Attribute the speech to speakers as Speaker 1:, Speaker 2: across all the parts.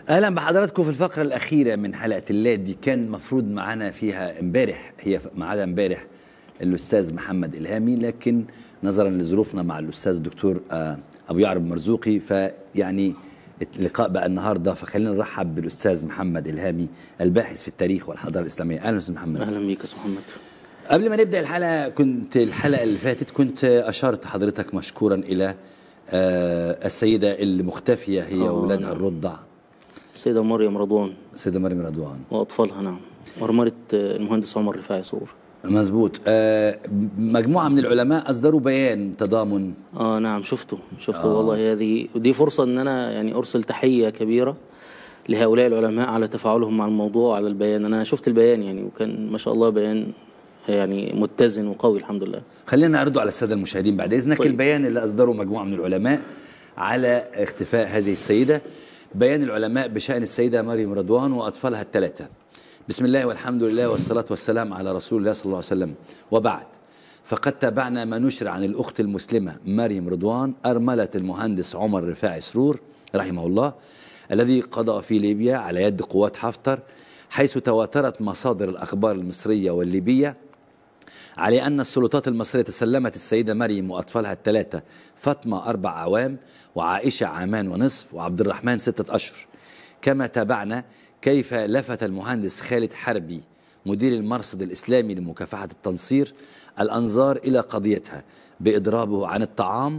Speaker 1: اهلا بحضراتكم في الفقره الاخيره من حلقه الليل دي كان المفروض معانا فيها امبارح هي معانا امبارح الاستاذ محمد الهامي لكن نظرا لظروفنا مع الاستاذ الدكتور آه، ابو يعرب مرزوقي فيعني اللقاء بقى النهارده فخلينا نرحب بالاستاذ محمد الهامي الباحث في التاريخ والحضاره الاسلاميه اهلا استاذ محمد
Speaker 2: اهلا بيك يا استاذ محمد
Speaker 1: قبل ما نبدا الحلقه كنت الحلقه اللي فاتت كنت اشرت حضرتك مشكورا الى آه، السيده اللي مختفيه هي
Speaker 2: آه،
Speaker 1: واولادها
Speaker 2: نعم.
Speaker 1: الرضع
Speaker 2: السيده مريم رضوان
Speaker 1: السيده مريم رضوان
Speaker 2: واطفالها نعم ورمله المهندس عمر رفاعي صور
Speaker 1: مظبوط آه، مجموعه من العلماء اصدروا بيان تضامن
Speaker 2: اه نعم شفته شفته آه. والله هذه ودي فرصه ان انا يعني ارسل تحيه كبيره لهؤلاء العلماء على تفاعلهم مع الموضوع على البيان انا شفت البيان يعني وكان ما شاء الله بيان يعني متزن وقوي الحمد لله
Speaker 1: خلينا نعرضه على الساده المشاهدين بعد اذنك
Speaker 2: طيب.
Speaker 1: البيان اللي اصدره مجموعه من العلماء على اختفاء هذه السيده بيان العلماء بشان السيده مريم رضوان واطفالها الثلاثه بسم الله والحمد لله والصلاه والسلام على رسول الله صلى الله عليه وسلم وبعد فقد تابعنا ما نشر عن الاخت المسلمه مريم رضوان ارمله المهندس عمر رفاعي سرور رحمه الله الذي قضى في ليبيا على يد قوات حفتر حيث تواترت مصادر الاخبار المصريه والليبيه على أن السلطات المصرية تسلمت السيدة مريم وأطفالها الثلاثة فاطمة أربع أعوام وعائشة عامان ونصف وعبد الرحمن ستة أشهر كما تابعنا كيف لفت المهندس خالد حربي مدير المرصد الإسلامي لمكافحة التنصير الأنظار إلى قضيتها بإضرابه عن الطعام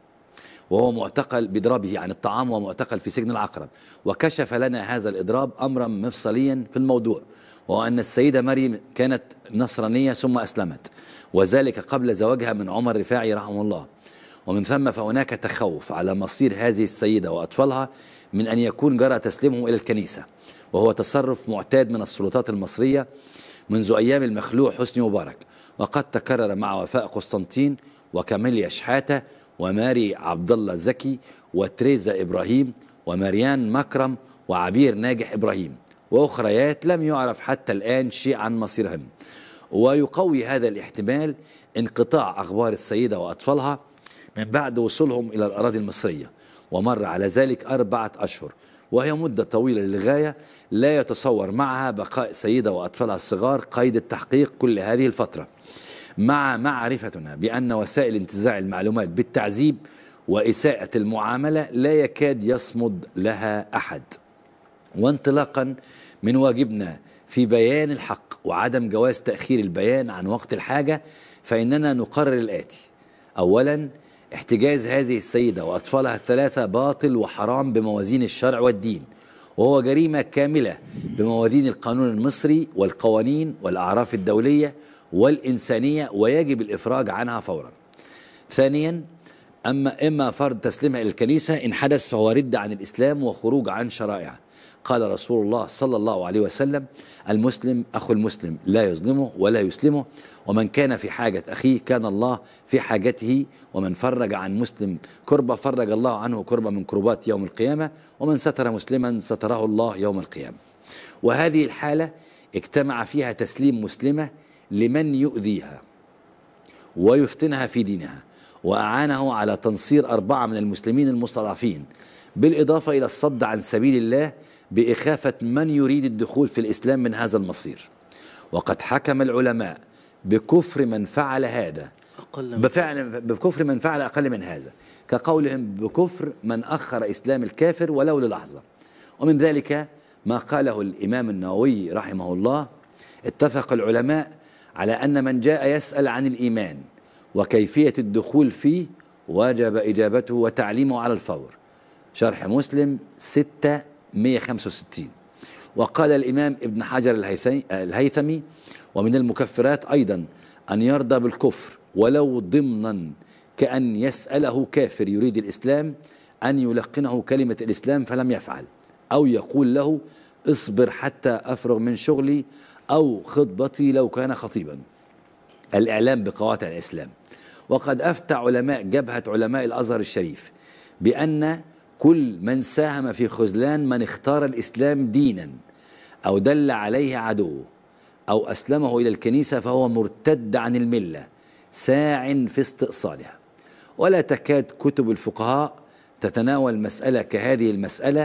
Speaker 1: وهو معتقل بإضرابه عن الطعام وهو معتقل في سجن العقرب وكشف لنا هذا الإضراب أمرا مفصليا في الموضوع وهو أن السيدة مريم كانت نصرانية ثم أسلمت وذلك قبل زواجها من عمر رفاعي رحمه الله ومن ثم فهناك تخوف على مصير هذه السيدة وأطفالها من أن يكون جرى تسليمهم إلى الكنيسة وهو تصرف معتاد من السلطات المصرية منذ أيام المخلوع حسني مبارك وقد تكرر مع وفاء قسطنطين وكاميليا شحاتة وماري عبد الله زكي وتريزا إبراهيم وماريان مكرم وعبير ناجح إبراهيم وأخريات لم يعرف حتى الآن شيء عن مصيرهم ويقوي هذا الاحتمال انقطاع أخبار السيدة وأطفالها من بعد وصولهم إلى الأراضي المصرية ومر على ذلك أربعة أشهر وهي مدة طويلة للغاية لا يتصور معها بقاء سيدة وأطفالها الصغار قيد التحقيق كل هذه الفترة مع معرفتنا بأن وسائل انتزاع المعلومات بالتعذيب وإساءة المعاملة لا يكاد يصمد لها أحد وانطلاقا من واجبنا في بيان الحق وعدم جواز تأخير البيان عن وقت الحاجة فإننا نقرر الآتي أولا احتجاز هذه السيدة وأطفالها الثلاثة باطل وحرام بموازين الشرع والدين وهو جريمة كاملة بموازين القانون المصري والقوانين والأعراف الدولية والإنسانية ويجب الإفراج عنها فورا ثانيا أما إما فرض تسليمها إلى الكنيسة إن حدث فهو رد عن الإسلام وخروج عن شرائعه قال رسول الله صلى الله عليه وسلم المسلم أخو المسلم لا يظلمه ولا يسلمه ومن كان في حاجة أخيه كان الله في حاجته ومن فرج عن مسلم كربة فرج الله عنه كربة من كربات يوم القيامة ومن ستر مسلما ستره الله يوم القيامة وهذه الحالة اجتمع فيها تسليم مسلمة لمن يؤذيها ويفتنها في دينها وأعانه على تنصير أربعة من المسلمين المستضعفين بالإضافة إلى الصد عن سبيل الله بإخافة من يريد الدخول في الإسلام من هذا المصير وقد حكم العلماء بكفر من فعل هذا
Speaker 2: اقل من
Speaker 1: بفعل بكفر من فعل أقل من هذا كقولهم بكفر من أخر إسلام الكافر ولو للحظة ومن ذلك ما قاله الإمام النووي رحمه الله اتفق العلماء على أن من جاء يسأل عن الإيمان وكيفية الدخول فيه وجب إجابته وتعليمه على الفور شرح مسلم 6 165 وقال الإمام ابن حجر الهيثي- الهيثمي ومن المكفرات أيضا أن يرضى بالكفر ولو ضمنا كأن يسأله كافر يريد الإسلام أن يلقنه كلمة الإسلام فلم يفعل أو يقول له اصبر حتى أفرغ من شغلي أو خطبتي لو كان خطيبا الإعلام بقواطع الإسلام وقد أفتى علماء جبهة علماء الأزهر الشريف بأن كل من ساهم في خذلان من اختار الإسلام دينا أو دل عليه عدوه أو أسلمه إلى الكنيسة فهو مرتد عن الملة ساع في استئصالها ولا تكاد كتب الفقهاء تتناول مسألة كهذه المسألة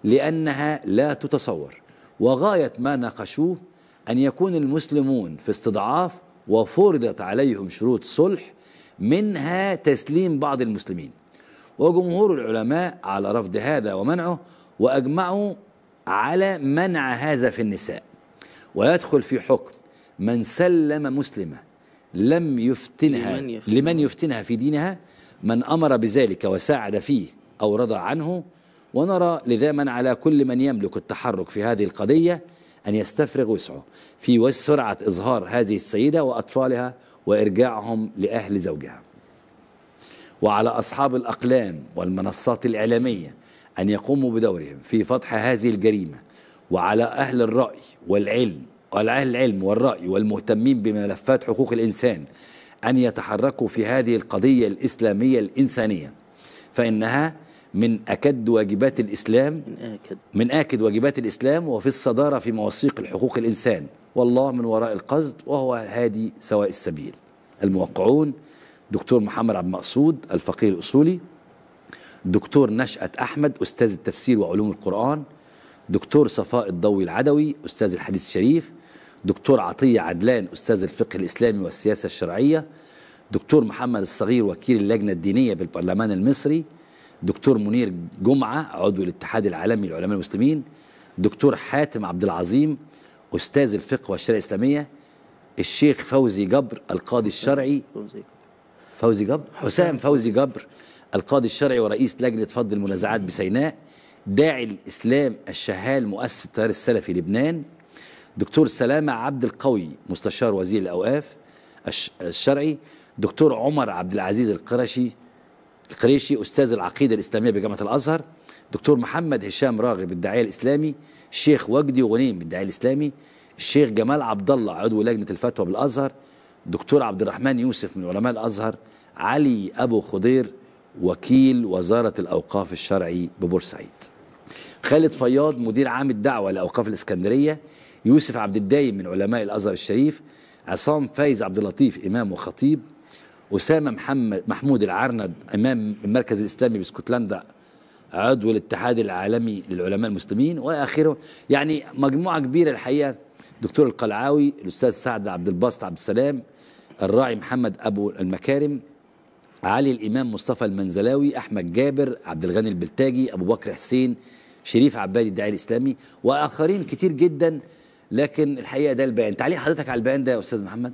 Speaker 1: لأنها لا تتصور وغاية ما ناقشوه أن يكون المسلمون في استضعاف وفرضت عليهم شروط صلح منها تسليم بعض المسلمين وجمهور العلماء على رفض هذا ومنعه وأجمعوا على منع هذا في النساء ويدخل في حكم من سلم مسلمة لم يفتنها
Speaker 2: لمن يفتنها.
Speaker 1: لمن يفتنها في دينها من أمر بذلك وساعد فيه أو رضى عنه ونرى لذا من على كل من يملك التحرك في هذه القضية أن يستفرغ وسعه في سرعة إظهار هذه السيدة وأطفالها وإرجاعهم لأهل زوجها وعلى أصحاب الأقلام والمنصات الإعلامية أن يقوموا بدورهم في فضح هذه الجريمة وعلى أهل الرأي والعلم وعلى أهل العلم والرأي والمهتمين بملفات حقوق الإنسان أن يتحركوا في هذه القضية الإسلامية الإنسانية فإنها من أكد واجبات الإسلام
Speaker 2: من آكد
Speaker 1: من آكد واجبات الإسلام وفي الصدارة في مواثيق الحقوق الإنسان والله من وراء القصد وهو هادي سواء السبيل الموقعون دكتور محمد عبد المقصود الفقيه الأصولي دكتور نشأت أحمد أستاذ التفسير وعلوم القرآن دكتور صفاء الضوي العدوي أستاذ الحديث الشريف دكتور عطية عدلان أستاذ الفقه الإسلامي والسياسة الشرعية دكتور محمد الصغير وكيل اللجنة الدينية بالبرلمان المصري دكتور منير جمعة عضو الاتحاد العالمي للعلماء المسلمين دكتور حاتم عبد العظيم أستاذ الفقه والشريعة الإسلامية الشيخ فوزي جبر القاضي الشرعي فوزي جبر حسام فوزي جبر القاضي الشرعي ورئيس لجنة فض المنازعات بسيناء داعي الإسلام الشهال مؤسس التيار السلفي لبنان دكتور سلامة عبد القوي مستشار وزير الأوقاف الش- الشرعي دكتور عمر عبد العزيز القرشي القريشي أستاذ العقيدة الإسلامية بجامعة الأزهر دكتور محمد هشام راغب الداعية الإسلامي الشيخ وجدي غنيم الداعية الإسلامي الشيخ جمال عبد الله عضو لجنة الفتوى بالأزهر دكتور عبد الرحمن يوسف من علماء الأزهر علي أبو خضير وكيل وزارة الأوقاف الشرعي ببورسعيد خالد فياض مدير عام الدعوة لأوقاف الإسكندرية يوسف عبد الدايم من علماء الأزهر الشريف عصام فايز عبد اللطيف إمام وخطيب أسامة محمد محمود العرند إمام المركز الإسلامي باسكتلندا عضو الاتحاد العالمي للعلماء المسلمين وآخره يعني مجموعة كبيرة الحقيقة دكتور القلعاوي الأستاذ سعد عبد الباسط عبد السلام الراعي محمد أبو المكارم علي الإمام مصطفى المنزلاوي أحمد جابر عبد الغني البلتاجي أبو بكر حسين شريف عبادي الداعي الإسلامي وآخرين كتير جدا لكن الحقيقة ده البيان تعليق حضرتك على البيان ده يا أستاذ محمد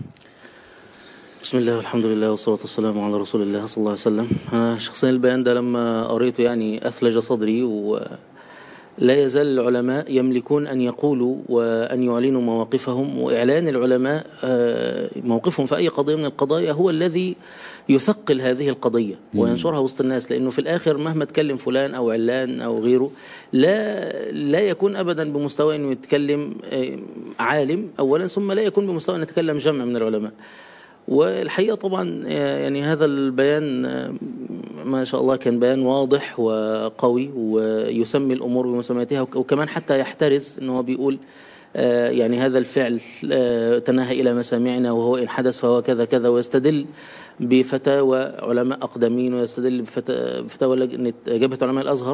Speaker 2: بسم الله والحمد لله والصلاة والسلام على رسول الله صلى الله عليه وسلم أنا شخصيا البيان ده لما قريته يعني أثلج صدري ولا يزال العلماء يملكون أن يقولوا وأن يعلنوا مواقفهم وإعلان العلماء آه، موقفهم في أي قضية من القضايا هو الذي يثقل هذه القضية وينشرها وسط الناس لأنه في الآخر مهما تكلم فلان أو علان أو غيره لا لا يكون أبدا بمستوى أنه يتكلم آه، عالم أولا ثم لا يكون بمستوى أن يتكلم جمع من العلماء والحقيقة طبعا آه، يعني هذا البيان آه، ما شاء الله كان بيان واضح وقوي ويسمي الأمور بمسمياتها وك- وكمان حتى يحترز أنه هو بيقول آه، يعني هذا الفعل آه، تناهى إلى مسامعنا وهو إن حدث فهو كذا كذا ويستدل بفتاوى علماء أقدمين ويستدل بفتا- بفتاوى لجنة جبهة علماء الأزهر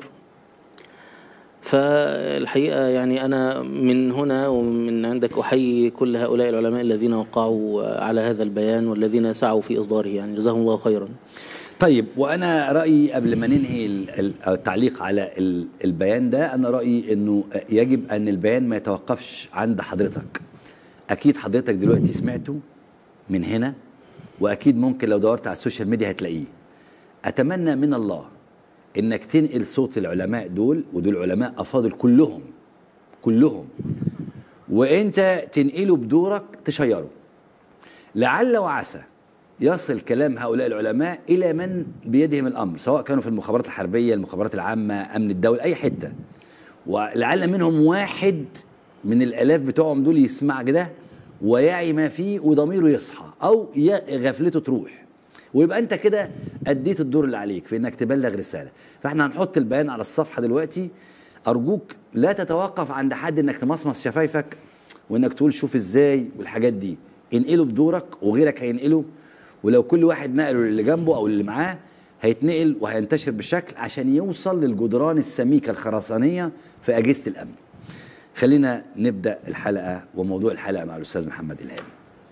Speaker 2: فالحقيقة يعني أنا من هنا ومن عندك أحيي كل هؤلاء العلماء الذين وقعوا على هذا البيان والذين سعوا في إصداره يعني جزاهم الله خيرا
Speaker 1: طيب وانا رايي قبل ما ننهي ال- ال- التعليق على ال- البيان ده انا رايي انه يجب ان البيان ما يتوقفش عند حضرتك اكيد حضرتك دلوقتي سمعته من هنا واكيد ممكن لو دورت على السوشيال ميديا هتلاقيه اتمنى من الله انك تنقل صوت العلماء دول ودول علماء افاضل كلهم كلهم وانت تنقله بدورك تشيره لعل وعسى يصل كلام هؤلاء العلماء الى من بيدهم الامر سواء كانوا في المخابرات الحربيه المخابرات العامه امن الدوله اي حته ولعل منهم واحد من الالاف بتوعهم دول يسمع كده ويعي ما فيه وضميره يصحى او ي- غفلته تروح ويبقى انت كده اديت الدور اللي عليك في انك تبلغ رساله فاحنا هنحط البيان على الصفحه دلوقتي ارجوك لا تتوقف عند حد انك تمصمص شفايفك وانك تقول شوف ازاي والحاجات دي انقله بدورك وغيرك هينقله ولو كل واحد نقله للي جنبه او اللي معاه هيتنقل وهينتشر بالشكل عشان يوصل للجدران السميكه الخرسانيه في اجهزه الامن خلينا نبدا الحلقه وموضوع الحلقه مع الاستاذ محمد الهامي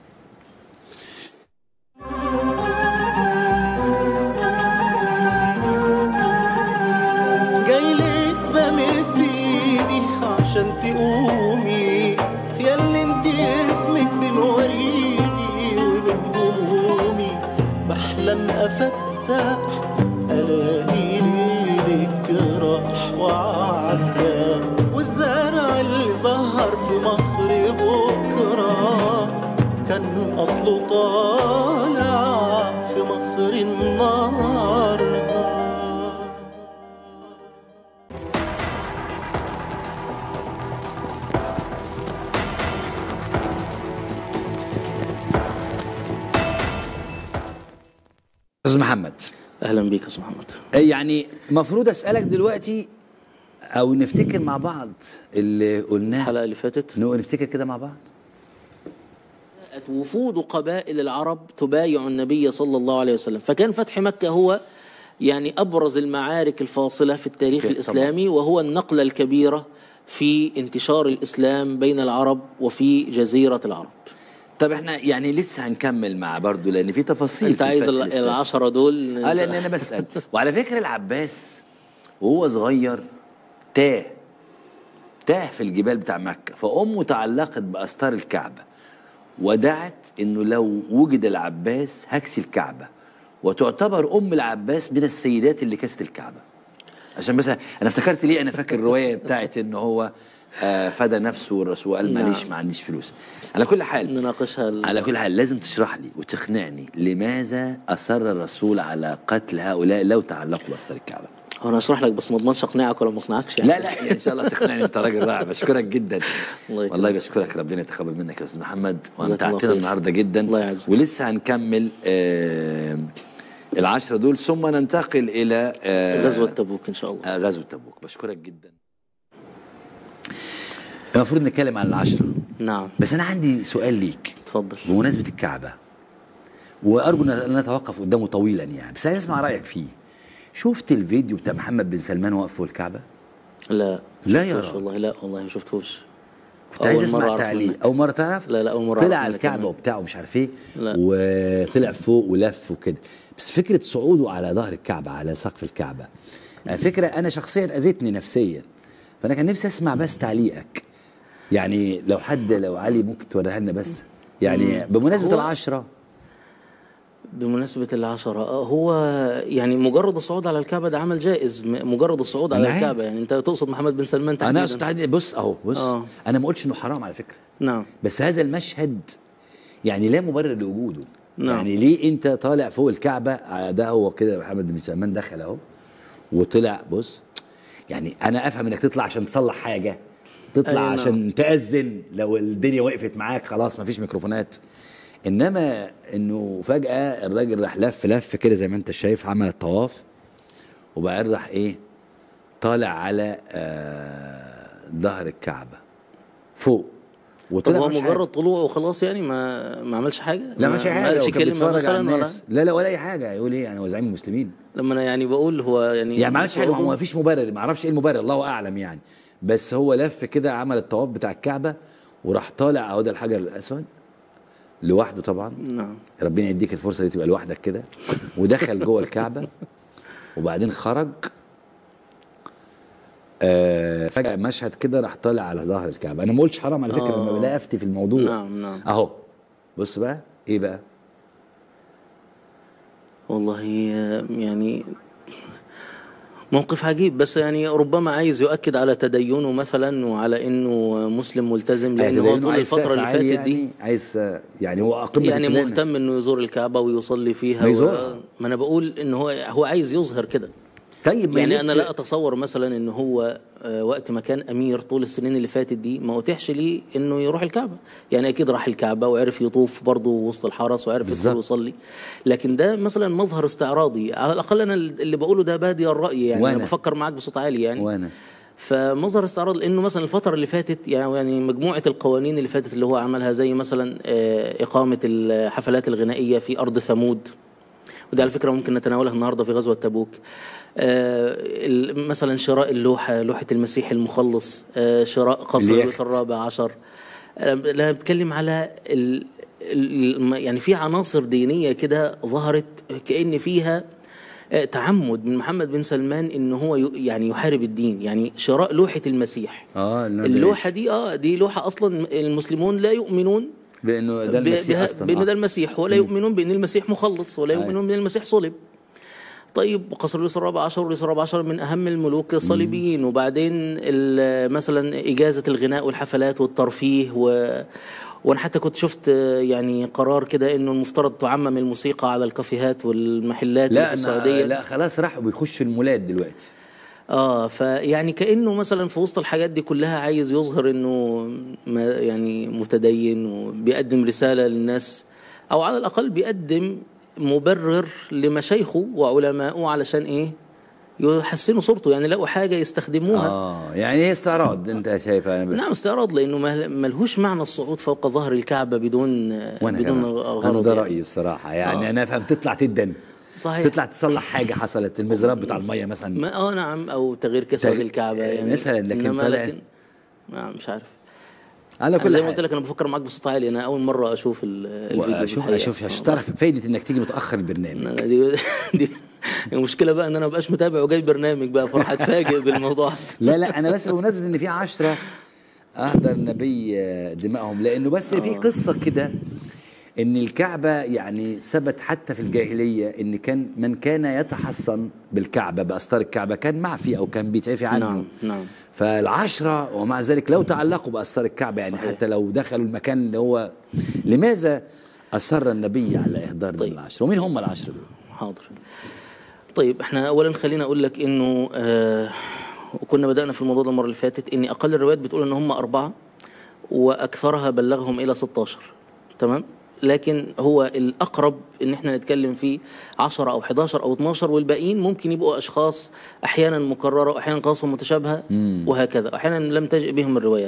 Speaker 3: جاي لك بمد ايدي عشان تقومي ياللي انت اسمك بين وريدي وبين همومي بحلم افتح الاقي ليلك راح وعدى والزرع اللي ظهر في مصر بكره كان اصله طالع في مصر النهارده
Speaker 1: استاذ محمد
Speaker 2: اهلا بيك يا استاذ محمد
Speaker 1: يعني المفروض اسالك دلوقتي او نفتكر مع بعض اللي قلناه
Speaker 2: الحلقه اللي فاتت
Speaker 1: نو- نفتكر كده مع بعض
Speaker 2: جاءت وفود قبائل العرب تبايع النبي صلى الله عليه وسلم فكان فتح مكة هو يعني أبرز المعارك الفاصلة في التاريخ
Speaker 1: طبعا.
Speaker 2: الإسلامي وهو النقلة الكبيرة في انتشار الإسلام بين العرب وفي جزيرة العرب
Speaker 1: طب احنا يعني لسه هنكمل مع برضو لان في تفاصيل
Speaker 2: أنت
Speaker 1: في
Speaker 2: عايز
Speaker 1: الفتح
Speaker 2: ال-
Speaker 1: الإسلامي.
Speaker 2: العشرة دول
Speaker 1: اه لان انا بسال وعلى فكره العباس وهو صغير تاه تاه في الجبال بتاع مكه فامه تعلقت باستار الكعبه ودعت انه لو وجد العباس هكسي الكعبه وتعتبر ام العباس من السيدات اللي كست الكعبه عشان مثلا انا افتكرت ليه انا فاكر الروايه بتاعت ان هو آه فدى نفسه والرسول قال
Speaker 2: نعم.
Speaker 1: معلش ما عنديش فلوس على كل حال
Speaker 2: نناقشها ال-
Speaker 1: على كل حال لازم تشرح لي وتقنعني لماذا أصر الرسول على قتل هؤلاء لو تعلقوا بأستار الكعبة
Speaker 2: هو أنا أشرح لك بس ما أضمنش أقنعك ولا ما أقنعكش يعني
Speaker 1: لا لا إن شاء الله تقنعني أنت راجل رائع بشكرك جدا
Speaker 2: الله يكرمك.
Speaker 1: والله بشكرك ربنا يتقبل منك يا أستاذ محمد
Speaker 2: جزاك الله
Speaker 1: وأمتعتنا
Speaker 2: خير.
Speaker 1: النهاردة جدا
Speaker 2: الله يعزك.
Speaker 1: ولسه هنكمل آه العشرة دول ثم ننتقل إلى آه
Speaker 2: غزوة تبوك إن شاء الله
Speaker 1: آه غزوة تبوك بشكرك جدا المفروض نتكلم عن العشرة
Speaker 2: نعم
Speaker 1: بس أنا عندي سؤال ليك
Speaker 2: تفضل
Speaker 1: بمناسبة الكعبة وأرجو أن نتوقف قدامه طويلا يعني بس عايز أسمع رأيك فيه شفت الفيديو بتاع محمد بن سلمان واقف فوق الكعبة؟
Speaker 2: لا
Speaker 1: لا يا
Speaker 2: شفتوش
Speaker 1: راجل.
Speaker 2: والله لا والله ما شفتوش
Speaker 1: كنت عايز
Speaker 2: أول مرة
Speaker 1: أسمع
Speaker 2: أعرف
Speaker 1: تعليق
Speaker 2: منك.
Speaker 1: أول مرة تعرف؟
Speaker 2: لا لا أول مرة
Speaker 1: طلع
Speaker 2: أعرف
Speaker 1: على
Speaker 2: منك
Speaker 1: الكعبة
Speaker 2: كمان.
Speaker 1: وبتاع ومش عارف إيه
Speaker 2: لا.
Speaker 1: وطلع فوق ولف وكده بس فكرة صعوده على ظهر الكعبة على سقف الكعبة آه، فكرة أنا شخصيا أذتني نفسيا فأنا كان نفسي أسمع بس تعليقك يعني لو حد لو علي ممكن توريها لنا بس يعني بمناسبة
Speaker 2: هو-
Speaker 1: العشرة
Speaker 2: بمناسبة العشرة آه، هو يعني مجرد الصعود على الكعبة ده عمل جائز م- مجرد الصعود على
Speaker 1: أنا عارف.
Speaker 2: الكعبة يعني أنت تقصد محمد بن سلمان تحديدا
Speaker 1: انا اقصد تعدي- بص اهو بص
Speaker 2: آه.
Speaker 1: انا ما قلتش انه حرام على فكره
Speaker 2: نعم
Speaker 1: بس هذا المشهد يعني لا مبرر لوجوده
Speaker 2: نعم.
Speaker 1: يعني ليه انت طالع فوق الكعبه آه، ده هو كده محمد بن سلمان دخل اهو وطلع بص يعني انا افهم انك تطلع عشان تصلح حاجه تطلع
Speaker 2: أي نعم.
Speaker 1: عشان تاذن لو الدنيا وقفت معاك خلاص مفيش ميكروفونات انما انه فجاه الراجل راح لف لف كده زي ما انت شايف عمل الطواف وبعدين راح ايه طالع على آه ظهر الكعبه فوق
Speaker 2: طب
Speaker 1: وطلع
Speaker 2: هو
Speaker 1: مش
Speaker 2: مجرد
Speaker 1: حاجة.
Speaker 2: طلوع وخلاص يعني ما ما عملش حاجة
Speaker 1: لا مش
Speaker 2: ما
Speaker 1: حاجه
Speaker 2: قالش
Speaker 1: هو كان
Speaker 2: كلمة
Speaker 1: بيتفرج على
Speaker 2: مثلا ولا
Speaker 1: الناس. لا لا ولا اي حاجه يقول ايه يعني هو زعيم المسلمين
Speaker 2: لما أنا يعني بقول هو يعني
Speaker 1: يعني ما عملش حاجه ما هو
Speaker 2: صعوده-
Speaker 1: ما فيش مبرر ما اعرفش ايه المبرر الله اعلم يعني بس هو لف كده عمل الطواف بتاع الكعبه وراح طالع اهو ده الحجر الاسود لوحده طبعا
Speaker 2: نعم
Speaker 1: ربنا يديك الفرصه دي تبقى لوحدك كده ودخل جوه الكعبه وبعدين خرج آه فجاه مشهد كده راح طالع على ظهر الكعبه انا ما قلتش حرام على فكره
Speaker 2: آه.
Speaker 1: انا لا افتي في الموضوع
Speaker 2: نعم نعم
Speaker 1: اهو بص بقى ايه بقى
Speaker 2: والله آه، يعني موقف عجيب بس يعني ربما عايز يؤكد على تدينه مثلا وعلى انه مسلم ملتزم لان هو طول
Speaker 1: عايز
Speaker 2: الفتره
Speaker 1: سقف
Speaker 2: اللي
Speaker 1: عالي
Speaker 2: فاتت دي
Speaker 1: يعني عايز آه، يعني هو اقمه
Speaker 2: يعني
Speaker 1: التدين.
Speaker 2: مهتم انه يزور الكعبه ويصلي فيها
Speaker 1: ما يزورها.
Speaker 2: و... ما انا بقول ان هو هو عايز يظهر كده
Speaker 1: طيب ما
Speaker 2: يعني
Speaker 1: يلف-
Speaker 2: انا لا اتصور مثلا ان هو آه، وقت ما كان امير طول السنين اللي فاتت دي ما اتيحش ليه انه يروح الكعبه يعني اكيد راح الكعبه وعرف يطوف برضه وسط الحرس وعرف يدخل
Speaker 1: بالظبط.
Speaker 2: ويصلي لكن ده مثلا مظهر استعراضي على الاقل انا اللي بقوله ده بادي الراي يعني
Speaker 1: وأنا.
Speaker 2: انا بفكر معاك بصوت عالي يعني
Speaker 1: وانا
Speaker 2: فمظهر استعراض لانه مثلا الفتره اللي فاتت يعني يعني مجموعه القوانين اللي فاتت اللي هو عملها زي مثلا آه، اقامه الحفلات الغنائيه في ارض ثمود ودي على فكره ممكن نتناولها النهارده في غزوه تبوك آه ال- مثلا شراء اللوحه لوحه المسيح المخلص آه شراء قصر
Speaker 1: اليخت.
Speaker 2: لويس الرابع عشر انا أنا بتكلم على ال ال يعني في عناصر دينيه كده ظهرت كان فيها آه، تعمد من محمد بن سلمان ان هو ي- يعني يحارب الدين يعني شراء لوحه المسيح
Speaker 1: اه إنه ده
Speaker 2: اللوحه
Speaker 1: إيش؟
Speaker 2: دي اه دي لوحه اصلا المسلمون لا يؤمنون
Speaker 1: بانه ده
Speaker 2: ب-
Speaker 1: المسيح
Speaker 2: بها-
Speaker 1: اصلا
Speaker 2: بان
Speaker 1: آه.
Speaker 2: ده المسيح ولا يؤمنون بان المسيح مخلص ولا
Speaker 1: أيوة.
Speaker 2: يؤمنون بان المسيح صلب طيب قصر لويس الرابع عشر ولويس الرابع عشر من اهم الملوك الصليبيين وبعدين ال- مثلا اجازه الغناء والحفلات والترفيه و وانا حتى كنت شفت آه، يعني قرار كده انه المفترض تعمم الموسيقى على الكافيهات والمحلات اللي
Speaker 1: لا
Speaker 2: في السعوديه
Speaker 1: أنا لا خلاص راحوا بيخشوا المولات دلوقتي
Speaker 2: اه فيعني كانه مثلا في وسط الحاجات دي كلها عايز يظهر انه ما يعني متدين وبيقدم رساله للناس او على الاقل بيقدم مبرر لمشايخه وعلمائه علشان ايه يحسنوا صورته يعني لقوا حاجه يستخدموها
Speaker 1: اه يعني هي استعراض انت شايف انا ب...
Speaker 2: نعم استعراض لانه ما- ملهوش معنى الصعود فوق ظهر الكعبه بدون
Speaker 1: وانا
Speaker 2: بدون
Speaker 1: كمان.
Speaker 2: غرض
Speaker 1: انا ده
Speaker 2: يعني.
Speaker 1: رايي الصراحه يعني
Speaker 2: آه.
Speaker 1: انا افهم تطلع تدن
Speaker 2: صحيح
Speaker 1: تطلع تصلح حاجه حصلت المزراب بتاع الميه مثلا
Speaker 2: ما اه نعم او تغيير كسوة
Speaker 1: تغ-
Speaker 2: الكعبه يعني
Speaker 1: مثلاً، لكن
Speaker 2: إنما
Speaker 1: طلع-
Speaker 2: لكن ما مش عارف
Speaker 1: على
Speaker 2: أنا
Speaker 1: كل
Speaker 2: زي ما قلت
Speaker 1: حال
Speaker 2: لك انا بفكر معاك بصوت عالي انا اول مره اشوف ال- الفيديو
Speaker 1: اشوف
Speaker 2: بالحقيقة.
Speaker 1: اشوف عشان تعرف فايده انك تيجي متاخر البرنامج
Speaker 2: أنا دي, دي المشكله بقى ان انا مبقاش متابع وجاي برنامج بقى فراح اتفاجئ بالموضوع
Speaker 1: لا لا انا بس بمناسبه ان في عشرة اهدر النبي دمائهم لانه بس في قصه كده ان الكعبه يعني ثبت حتى في الجاهليه ان كان من كان يتحصن بالكعبه باستار الكعبه كان معفي او كان بيتعفي عنه
Speaker 2: نعم نعم
Speaker 1: فالعشرة ومع ذلك لو تعلقوا بأسرار الكعبة يعني
Speaker 2: صحيح.
Speaker 1: حتى لو دخلوا المكان اللي هو لماذا أصر النبي على إهدار
Speaker 2: طيب.
Speaker 1: طيب. العشرة ومين هم العشرة دول؟
Speaker 2: حاضر طيب احنا اولا خلينا اقول لك انه آه وكنا بدانا في الموضوع ده المره اللي فاتت ان اقل الروايات بتقول ان هم اربعه واكثرها بلغهم الى 16 تمام لكن هو الاقرب ان احنا نتكلم فيه 10 او 11 او 12 والباقيين ممكن يبقوا اشخاص احيانا مكرره واحيانا قصص متشابهه وهكذا احيانا لم تجئ بهم الروايات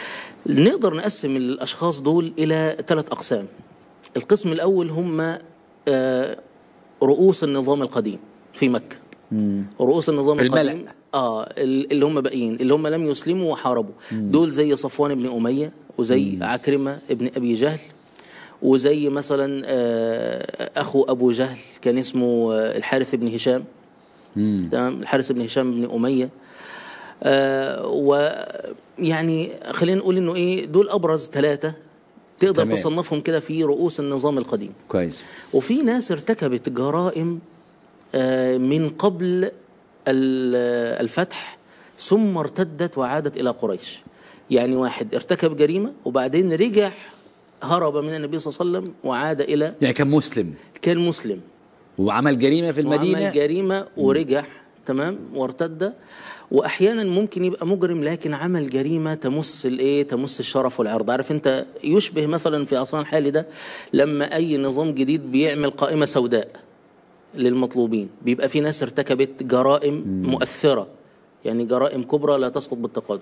Speaker 2: نقدر نقسم الاشخاص دول الى ثلاث اقسام القسم الاول هم آه رؤوس النظام القديم في مكة رؤوس النظام
Speaker 1: الملأ.
Speaker 2: القديم اه ال- اللي هم باقيين اللي هم لم يسلموا وحاربوا دول زي صفوان بن أمية وزي عكرمة ابن أبي جهل وزي مثلا آه أخو أبو جهل كان اسمه آه الحارث بن هشام تمام الحارث بن هشام بن أمية آه ويعني خلينا نقول انه ايه دول ابرز ثلاثه تقدر
Speaker 1: تمام.
Speaker 2: تصنفهم كده في رؤوس النظام القديم
Speaker 1: كويس
Speaker 2: وفي ناس ارتكبت جرائم آه، من قبل ال- الفتح ثم ارتدت وعادت إلى قريش يعني واحد ارتكب جريمة وبعدين رجع هرب من النبي صلى الله عليه وسلم وعاد إلى
Speaker 1: يعني كان مسلم
Speaker 2: كان مسلم
Speaker 1: وعمل جريمة في المدينة
Speaker 2: وعمل جريمة ورجع تمام وارتد واحيانا ممكن يبقى مجرم لكن عمل جريمه تمس الايه تمس الشرف والعرض عارف انت يشبه مثلا في عصرنا الحالي ده لما اي نظام جديد بيعمل قائمه سوداء للمطلوبين بيبقى في ناس ارتكبت جرائم مؤثره يعني جرائم كبرى لا تسقط بالتقادم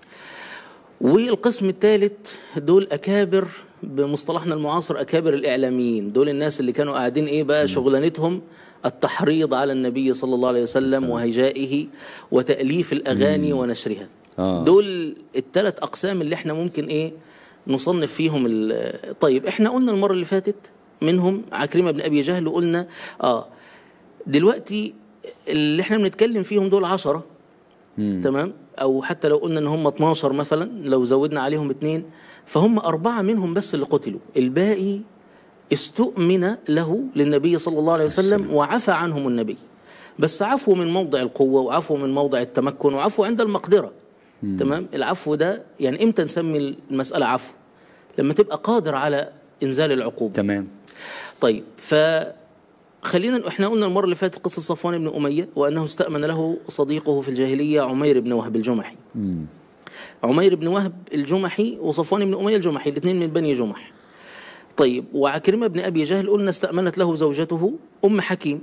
Speaker 2: والقسم الثالث دول اكابر بمصطلحنا المعاصر اكابر الاعلاميين دول الناس اللي كانوا قاعدين ايه بقى شغلانتهم التحريض على النبي صلى الله عليه وسلم وهجائه وتاليف الاغاني ونشرها
Speaker 1: آه.
Speaker 2: دول الثلاث اقسام اللي احنا ممكن ايه نصنف فيهم ال- طيب احنا قلنا المره اللي فاتت منهم عكرمه بن ابي جهل وقلنا اه دلوقتي اللي احنا بنتكلم فيهم دول عشرة تمام او حتى لو قلنا ان هم 12 مثلا لو زودنا عليهم اثنين فهم اربعه منهم بس اللي قتلوا الباقي استؤمن له للنبي صلى الله عليه وسلم وعفى عنهم النبي بس عفوا من موضع القوه وعفوا من موضع التمكن وعفوا عند المقدره تمام العفو ده يعني امتى نسمي المساله عفو لما تبقى قادر على انزال العقوبه
Speaker 1: تمام
Speaker 2: طيب ف خلينا احنا قلنا المره اللي فاتت قصه صفوان بن اميه وانه استامن له صديقه في الجاهليه عمير بن وهب الجمحي. عمير بن وهب الجمحي وصفوان بن اميه الجمحي الاثنين من بني جمح. طيب وعكرمه بن ابي جهل قلنا استامنت له زوجته ام حكيم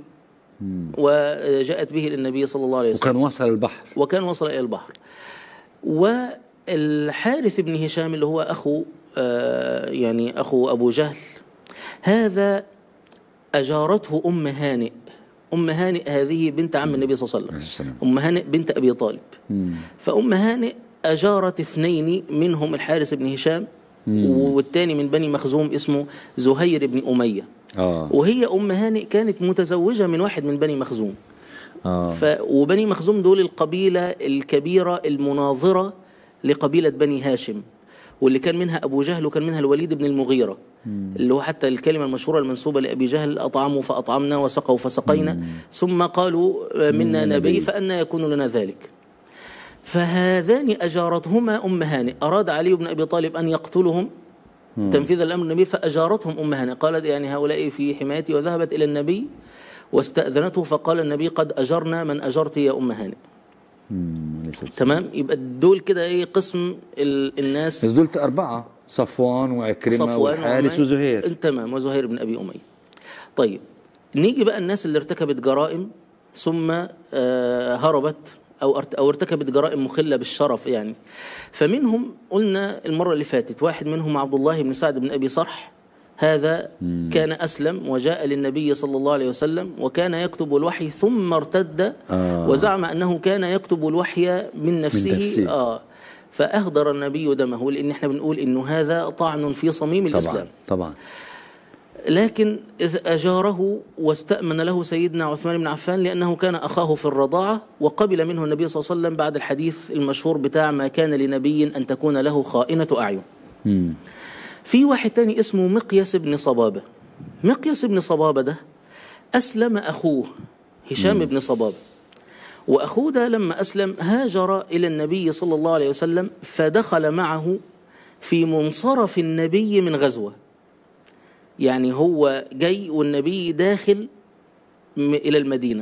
Speaker 2: وجاءت به للنبي صلى الله عليه وسلم
Speaker 1: وكان وصل البحر
Speaker 2: وكان وصل إلى البحر والحارث بن هشام اللي هو أخو آه، يعني أخو أبو جهل هذا أجارته أم هانئ أم هانئ هذه بنت عم النبي صلى الله عليه
Speaker 1: السلام.
Speaker 2: وسلم أم هانئ بنت أبي طالب فأم هانئ أجارت اثنين منهم الحارث بن هشام والتاني من بني مخزوم اسمه زهير بن أمية
Speaker 1: اه
Speaker 2: وهي أم هانئ كانت متزوجة من واحد من بني مخزوم
Speaker 1: اه
Speaker 2: ف... وبني مخزوم دول القبيلة الكبيرة المناظرة لقبيلة بني هاشم واللي كان منها أبو جهل وكان منها الوليد بن المغيرة اللي هو حتى الكلمة المشهورة المنسوبة لأبي جهل أطعموا فأطعمنا وسقوا فسقينا ثم قالوا آه، منا نبي فأنا يكون لنا ذلك فهذان أجارتهما أم هانئ أراد علي بن أبي طالب أن يقتلهم تنفيذا لأمر النبي فأجارتهم أم هانئ قالت يعني هؤلاء في حمايتي وذهبت إلى النبي واستأذنته فقال النبي قد أجرنا من أجرت يا أم هانئ تمام يبقى دول كده ايه قسم ال- الناس
Speaker 1: بس دول أربعة صفوان وعكرمة
Speaker 2: صفوان
Speaker 1: وحارس
Speaker 2: وأمية.
Speaker 1: وزهير
Speaker 2: تمام وزهير بن ابي اميه طيب نيجي بقى الناس اللي ارتكبت جرائم ثم آه، هربت او ارت- او ارتكبت جرائم مخله بالشرف يعني فمنهم قلنا المره اللي فاتت واحد منهم عبد الله بن سعد بن ابي صرح هذا كان اسلم وجاء للنبي صلى الله عليه وسلم وكان يكتب الوحي ثم ارتد
Speaker 1: آه.
Speaker 2: وزعم انه كان يكتب الوحي من نفسه,
Speaker 1: نفسه.
Speaker 2: اه فاهدر النبي دمه لان احنا بنقول انه هذا طعن في صميم الاسلام
Speaker 1: طبعا طبعا
Speaker 2: لكن إذ أجاره واستأمن له سيدنا عثمان بن عفان لأنه كان أخاه في الرضاعة وقبل منه النبي صلى الله عليه وسلم بعد الحديث المشهور بتاع ما كان لنبي أن تكون له خائنة أعين
Speaker 1: مم.
Speaker 2: في واحد تاني اسمه مقياس بن صبابة مقياس بن صبابة ده أسلم أخوه هشام بن صبابة وأخوه ده لما أسلم هاجر إلى النبي صلى الله عليه وسلم فدخل معه في منصرف النبي من غزوة يعني هو جاي والنبي داخل م- إلى المدينة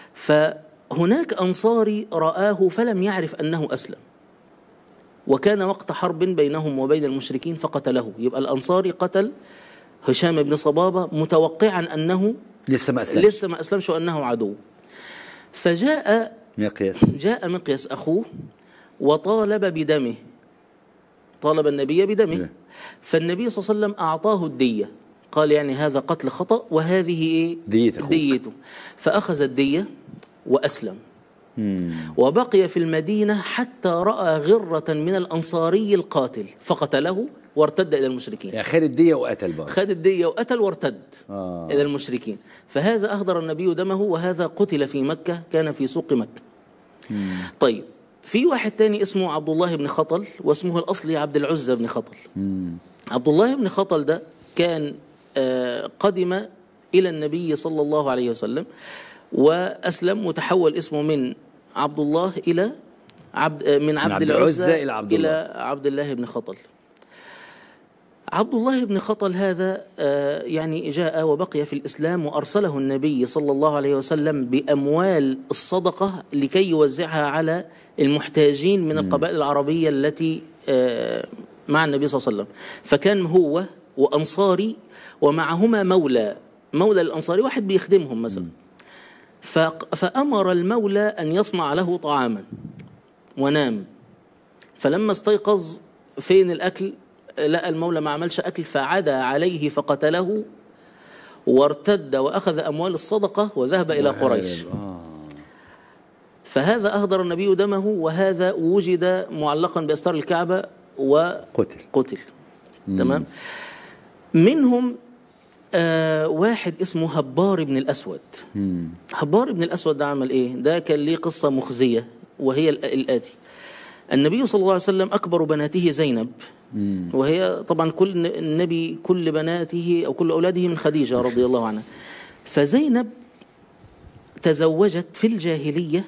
Speaker 2: فهناك أنصاري رآه فلم يعرف أنه أسلم وكان وقت حرب بينهم وبين المشركين فقتله يبقى الأنصاري قتل هشام بن صبابة متوقعا أنه
Speaker 1: لسه ما أسلم
Speaker 2: لسه ما أسلمش وأنه عدو فجاء
Speaker 1: مقياس
Speaker 2: جاء مقياس أخوه وطالب بدمه طالب النبي بدمه
Speaker 1: نعم.
Speaker 2: فالنبي صلى الله عليه وسلم أعطاه الدية قال يعني هذا قتل خطأ وهذه إيه
Speaker 1: دية أخوك.
Speaker 2: ديته فأخذ الدية وأسلم
Speaker 1: مم.
Speaker 2: وبقي في المدينة حتى رأى غرة من الأنصاري القاتل فقتله وارتد إلى المشركين
Speaker 1: يعني خد الدية وقتل بقى
Speaker 2: خد الدية وقتل وارتد
Speaker 1: آه.
Speaker 2: إلى المشركين فهذا أهدر النبي دمه وهذا قتل في مكة كان في سوق مكة طيب في واحد تاني اسمه عبد الله بن خطل واسمه الأصلي عبد العزة بن خطل عبد الله بن خطل ده كان آه، قدم إلى النبي صلى الله عليه وسلم وأسلم وتحول اسمه من عبد الله إلى عبد آه، من عبد,
Speaker 1: عبد
Speaker 2: العزة
Speaker 1: العزة إلى عبد الله.
Speaker 2: إلى عبد الله بن خطل عبد الله بن خطل هذا آه، يعني جاء وبقي في الإسلام وأرسله النبي صلى الله عليه وسلم بأموال الصدقة لكي يوزعها على المحتاجين من القبائل العربية التي آه، مع النبي صلى الله عليه وسلم فكان هو وأنصاري ومعهما مولى مولى الأنصاري واحد بيخدمهم مثلا فق- فأمر المولى أن يصنع له طعاما ونام فلما استيقظ فين الأكل لقى المولى ما عملش أكل فعدا عليه فقتله وارتد وأخذ أموال الصدقة وذهب إلى قريش
Speaker 1: آه.
Speaker 2: فهذا أهدر النبي دمه وهذا وجد معلقا بأستار الكعبة وقتل
Speaker 1: قتل
Speaker 2: تمام منهم آه واحد اسمه هبار بن الأسود
Speaker 1: مم.
Speaker 2: هبار بن الأسود ده عمل إيه؟ ده كان ليه قصة مخزية وهي الآ- الآتي النبي صلى الله عليه وسلم أكبر بناته زينب وهي طبعا كل النبي كل بناته أو كل أولاده من خديجة رضي الله عنها فزينب تزوجت في الجاهلية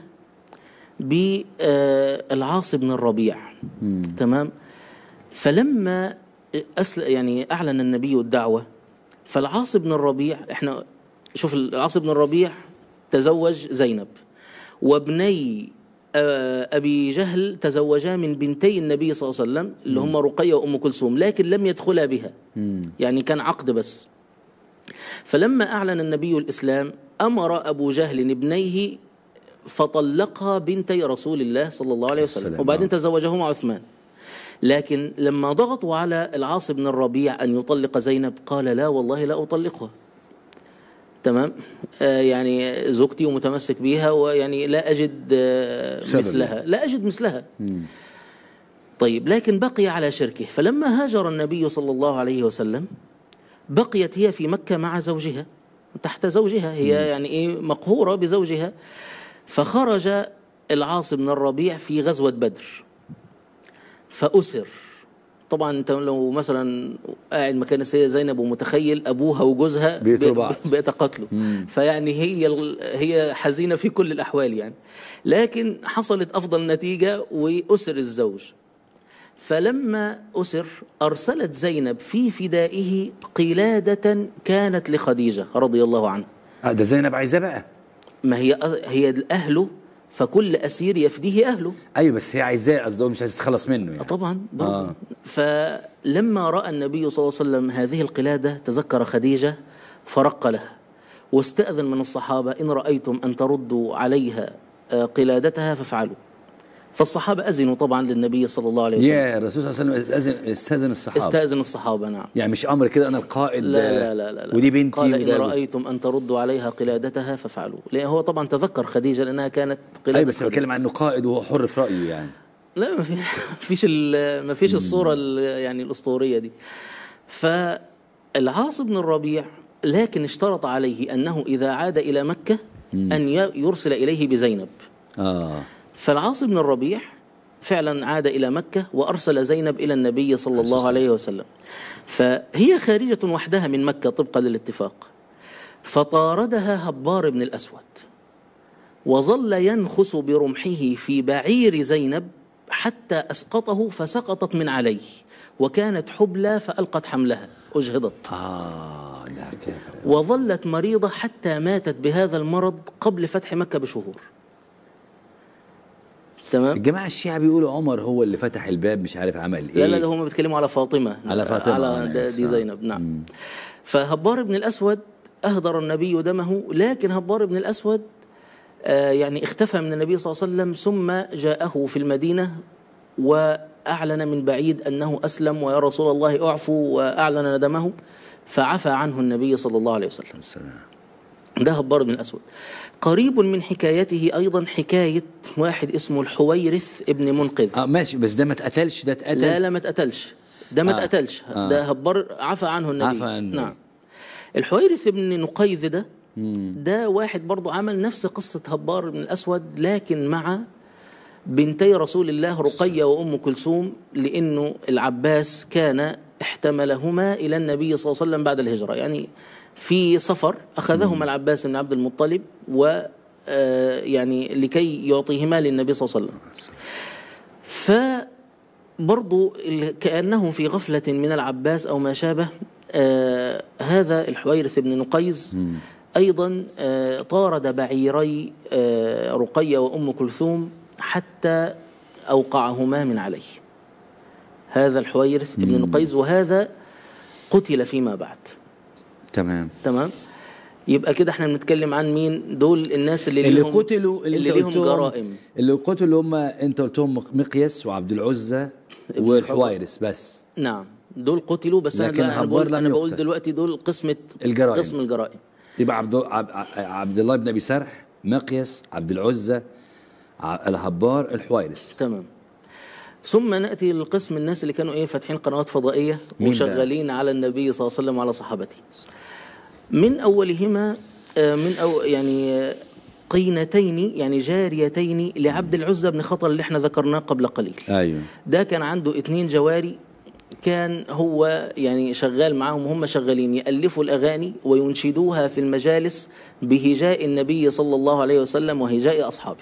Speaker 2: بالعاص بن الربيع تمام فلما أسل يعني أعلن النبي الدعوة فالعاص بن الربيع احنا شوف العاص بن الربيع تزوج زينب وابني آه، أبي جهل تزوجا من بنتي النبي صلى الله عليه وسلم اللي هم رقية وأم كلثوم لكن لم يدخلا بها يعني كان عقد بس فلما أعلن النبي الإسلام أمر أبو جهل ابنيه فطلقها بنتي رسول الله صلى الله عليه وسلم
Speaker 1: السلام.
Speaker 2: وبعدين تزوجهما عثمان لكن لما ضغطوا على العاص بن الربيع أن يطلق زينب قال لا والله لا أطلقها تمام آه يعني زوجتي ومتمسك بيها ويعني لا أجد آه
Speaker 1: سبب
Speaker 2: مثلها لا أجد مثلها طيب لكن بقي على شركه فلما هاجر النبي صلى الله عليه وسلم بقيت هي في مكة مع زوجها تحت زوجها هي يعني إيه مقهورة بزوجها فخرج العاص بن الربيع في غزوة بدر فأسر طبعا انت لو مثلا قاعد مكان السيده زينب ومتخيل ابوها وجوزها
Speaker 1: بيقتلوا
Speaker 2: بي-
Speaker 1: بعض.
Speaker 2: بيتقاتلوا فيعني هي ال- هي حزينه في كل الاحوال يعني لكن حصلت افضل نتيجه واسر الزوج فلما اسر ارسلت زينب في فدائه قلاده كانت لخديجه رضي الله عنها
Speaker 1: آه ده زينب عايزاه بقى
Speaker 2: ما هي هي اهله فكل اسير يفديه اهله
Speaker 1: ايوه بس هي عايزاه قصدي هو مش عايز تتخلص منه
Speaker 2: آه
Speaker 1: يعني
Speaker 2: طبعا برضه
Speaker 1: آه.
Speaker 2: فلما راى النبي صلى الله عليه وسلم هذه القلاده تذكر خديجه فرق لها واستاذن من الصحابه ان رايتم ان تردوا عليها آه، قلادتها فافعلوا فالصحابه اذنوا طبعا للنبي صلى الله عليه وسلم
Speaker 1: يا الرسول صلى الله عليه وسلم استاذن استاذن الصحابه
Speaker 2: استاذن الصحابه نعم
Speaker 1: يعني مش امر كده انا القائد
Speaker 2: لا لا لا لا, لا.
Speaker 1: ودي بنتي
Speaker 2: قال ان
Speaker 1: وده
Speaker 2: رايتم ان تردوا عليها قلادتها فافعلوا لان هو طبعا تذكر خديجه لانها كانت قلاده
Speaker 1: ايوه بس انا
Speaker 2: خديجة.
Speaker 1: بتكلم عن انه قائد وهو حر في رايه يعني
Speaker 2: لا ما في- ما فيش ال- ما فيش الصوره ال- يعني الاسطوريه دي فالعاص بن الربيع لكن اشترط عليه انه اذا عاد الى مكه ان ي- يرسل اليه بزينب
Speaker 1: اه
Speaker 2: فالعاص بن الربيع فعلا عاد الى مكه وارسل زينب الى النبي صلى الله عليه وسلم فهي خارجه وحدها من مكه طبقا للاتفاق فطاردها هبار بن الاسود وظل ينخس برمحه في بعير زينب حتى اسقطه فسقطت من عليه وكانت حبلى فالقت حملها اجهضت
Speaker 1: اه لا كافر
Speaker 2: وظلت مريضه حتى ماتت بهذا المرض قبل فتح مكه بشهور تمام
Speaker 1: الجماعه الشيعة بيقولوا عمر هو اللي فتح الباب مش عارف عمل ايه
Speaker 2: لا لا ده هم بيتكلموا على فاطمه
Speaker 1: على فاطمة،
Speaker 2: على
Speaker 1: آه،
Speaker 2: ده- دي
Speaker 1: آه.
Speaker 2: زينب نعم فهبار بن الاسود اهدر النبي دمه لكن هبار بن الاسود آه، يعني اختفى من النبي صلى الله عليه وسلم ثم جاءه في المدينه واعلن من بعيد انه اسلم ويا رسول الله اعفو واعلن ندمه فعفى عنه النبي صلى الله عليه وسلم
Speaker 1: السلام.
Speaker 2: ده هبار بن الأسود قريب من حكايته أيضا حكاية واحد اسمه الحويرث ابن منقذ
Speaker 1: اه ماشي بس ده ما اتقتلش ده اتقتل
Speaker 2: لا لا ما اتقتلش ده ما
Speaker 1: آه.
Speaker 2: اتقتلش
Speaker 1: آه.
Speaker 2: ده هبار عفى عنه النبي
Speaker 1: عفى عنه.
Speaker 2: نعم الحويرث ابن نقيذ ده ده واحد برضه عمل نفس قصة هبار بن الأسود لكن مع بنتي رسول الله رقية وأم كلثوم لأنه العباس كان احتملهما إلى النبي صلى الله عليه وسلم بعد الهجرة يعني في سفر أخذهما العباس بن عبد المطلب و آه، يعني لكي يعطيهما للنبي صلى الله عليه وسلم فبرضو ال- كأنهم في غفلة من العباس أو ما شابه آه هذا الحويرث بن نقيز أيضا آه طارد بعيري آه رقية وأم كلثوم حتى أوقعهما من عليه هذا الحويرث بن نقيز وهذا قتل فيما بعد
Speaker 1: تمام
Speaker 2: تمام يبقى كده احنا بنتكلم عن مين دول الناس اللي,
Speaker 1: اللي
Speaker 2: ليهم
Speaker 1: قتلوا اللي,
Speaker 2: اللي
Speaker 1: انت
Speaker 2: ليهم
Speaker 1: قلتهم-
Speaker 2: جرائم
Speaker 1: اللي قتلوا هم انت قلتهم مقياس وعبد العزى
Speaker 2: ابن
Speaker 1: والحويرث بس
Speaker 2: نعم دول قتلوا بس انا
Speaker 1: لكن
Speaker 2: لا انا
Speaker 1: هبار
Speaker 2: بقول
Speaker 1: لم
Speaker 2: انا بقول
Speaker 1: يقتل.
Speaker 2: دلوقتي دول قسمه
Speaker 1: الجرائم.
Speaker 2: قسم الجرائم
Speaker 1: يبقى عبد عب- عبد الله بن ابي سرح مقياس عبد العزى ع- الهبار الحويرث
Speaker 2: تمام ثم ناتي للقسم الناس اللي كانوا ايه فاتحين قنوات فضائيه
Speaker 1: مين
Speaker 2: وشغالين على النبي صلى الله عليه وسلم وعلى صحابته من اولهما آه، من أو يعني آه، قينتين يعني جاريتين لعبد العزى بن خطل اللي احنا ذكرناه قبل قليل
Speaker 1: ايوه
Speaker 2: ده كان عنده اتنين جواري كان هو يعني شغال معاهم وهم شغالين يألفوا الأغاني وينشدوها في المجالس بهجاء النبي صلى الله عليه وسلم وهجاء أصحابه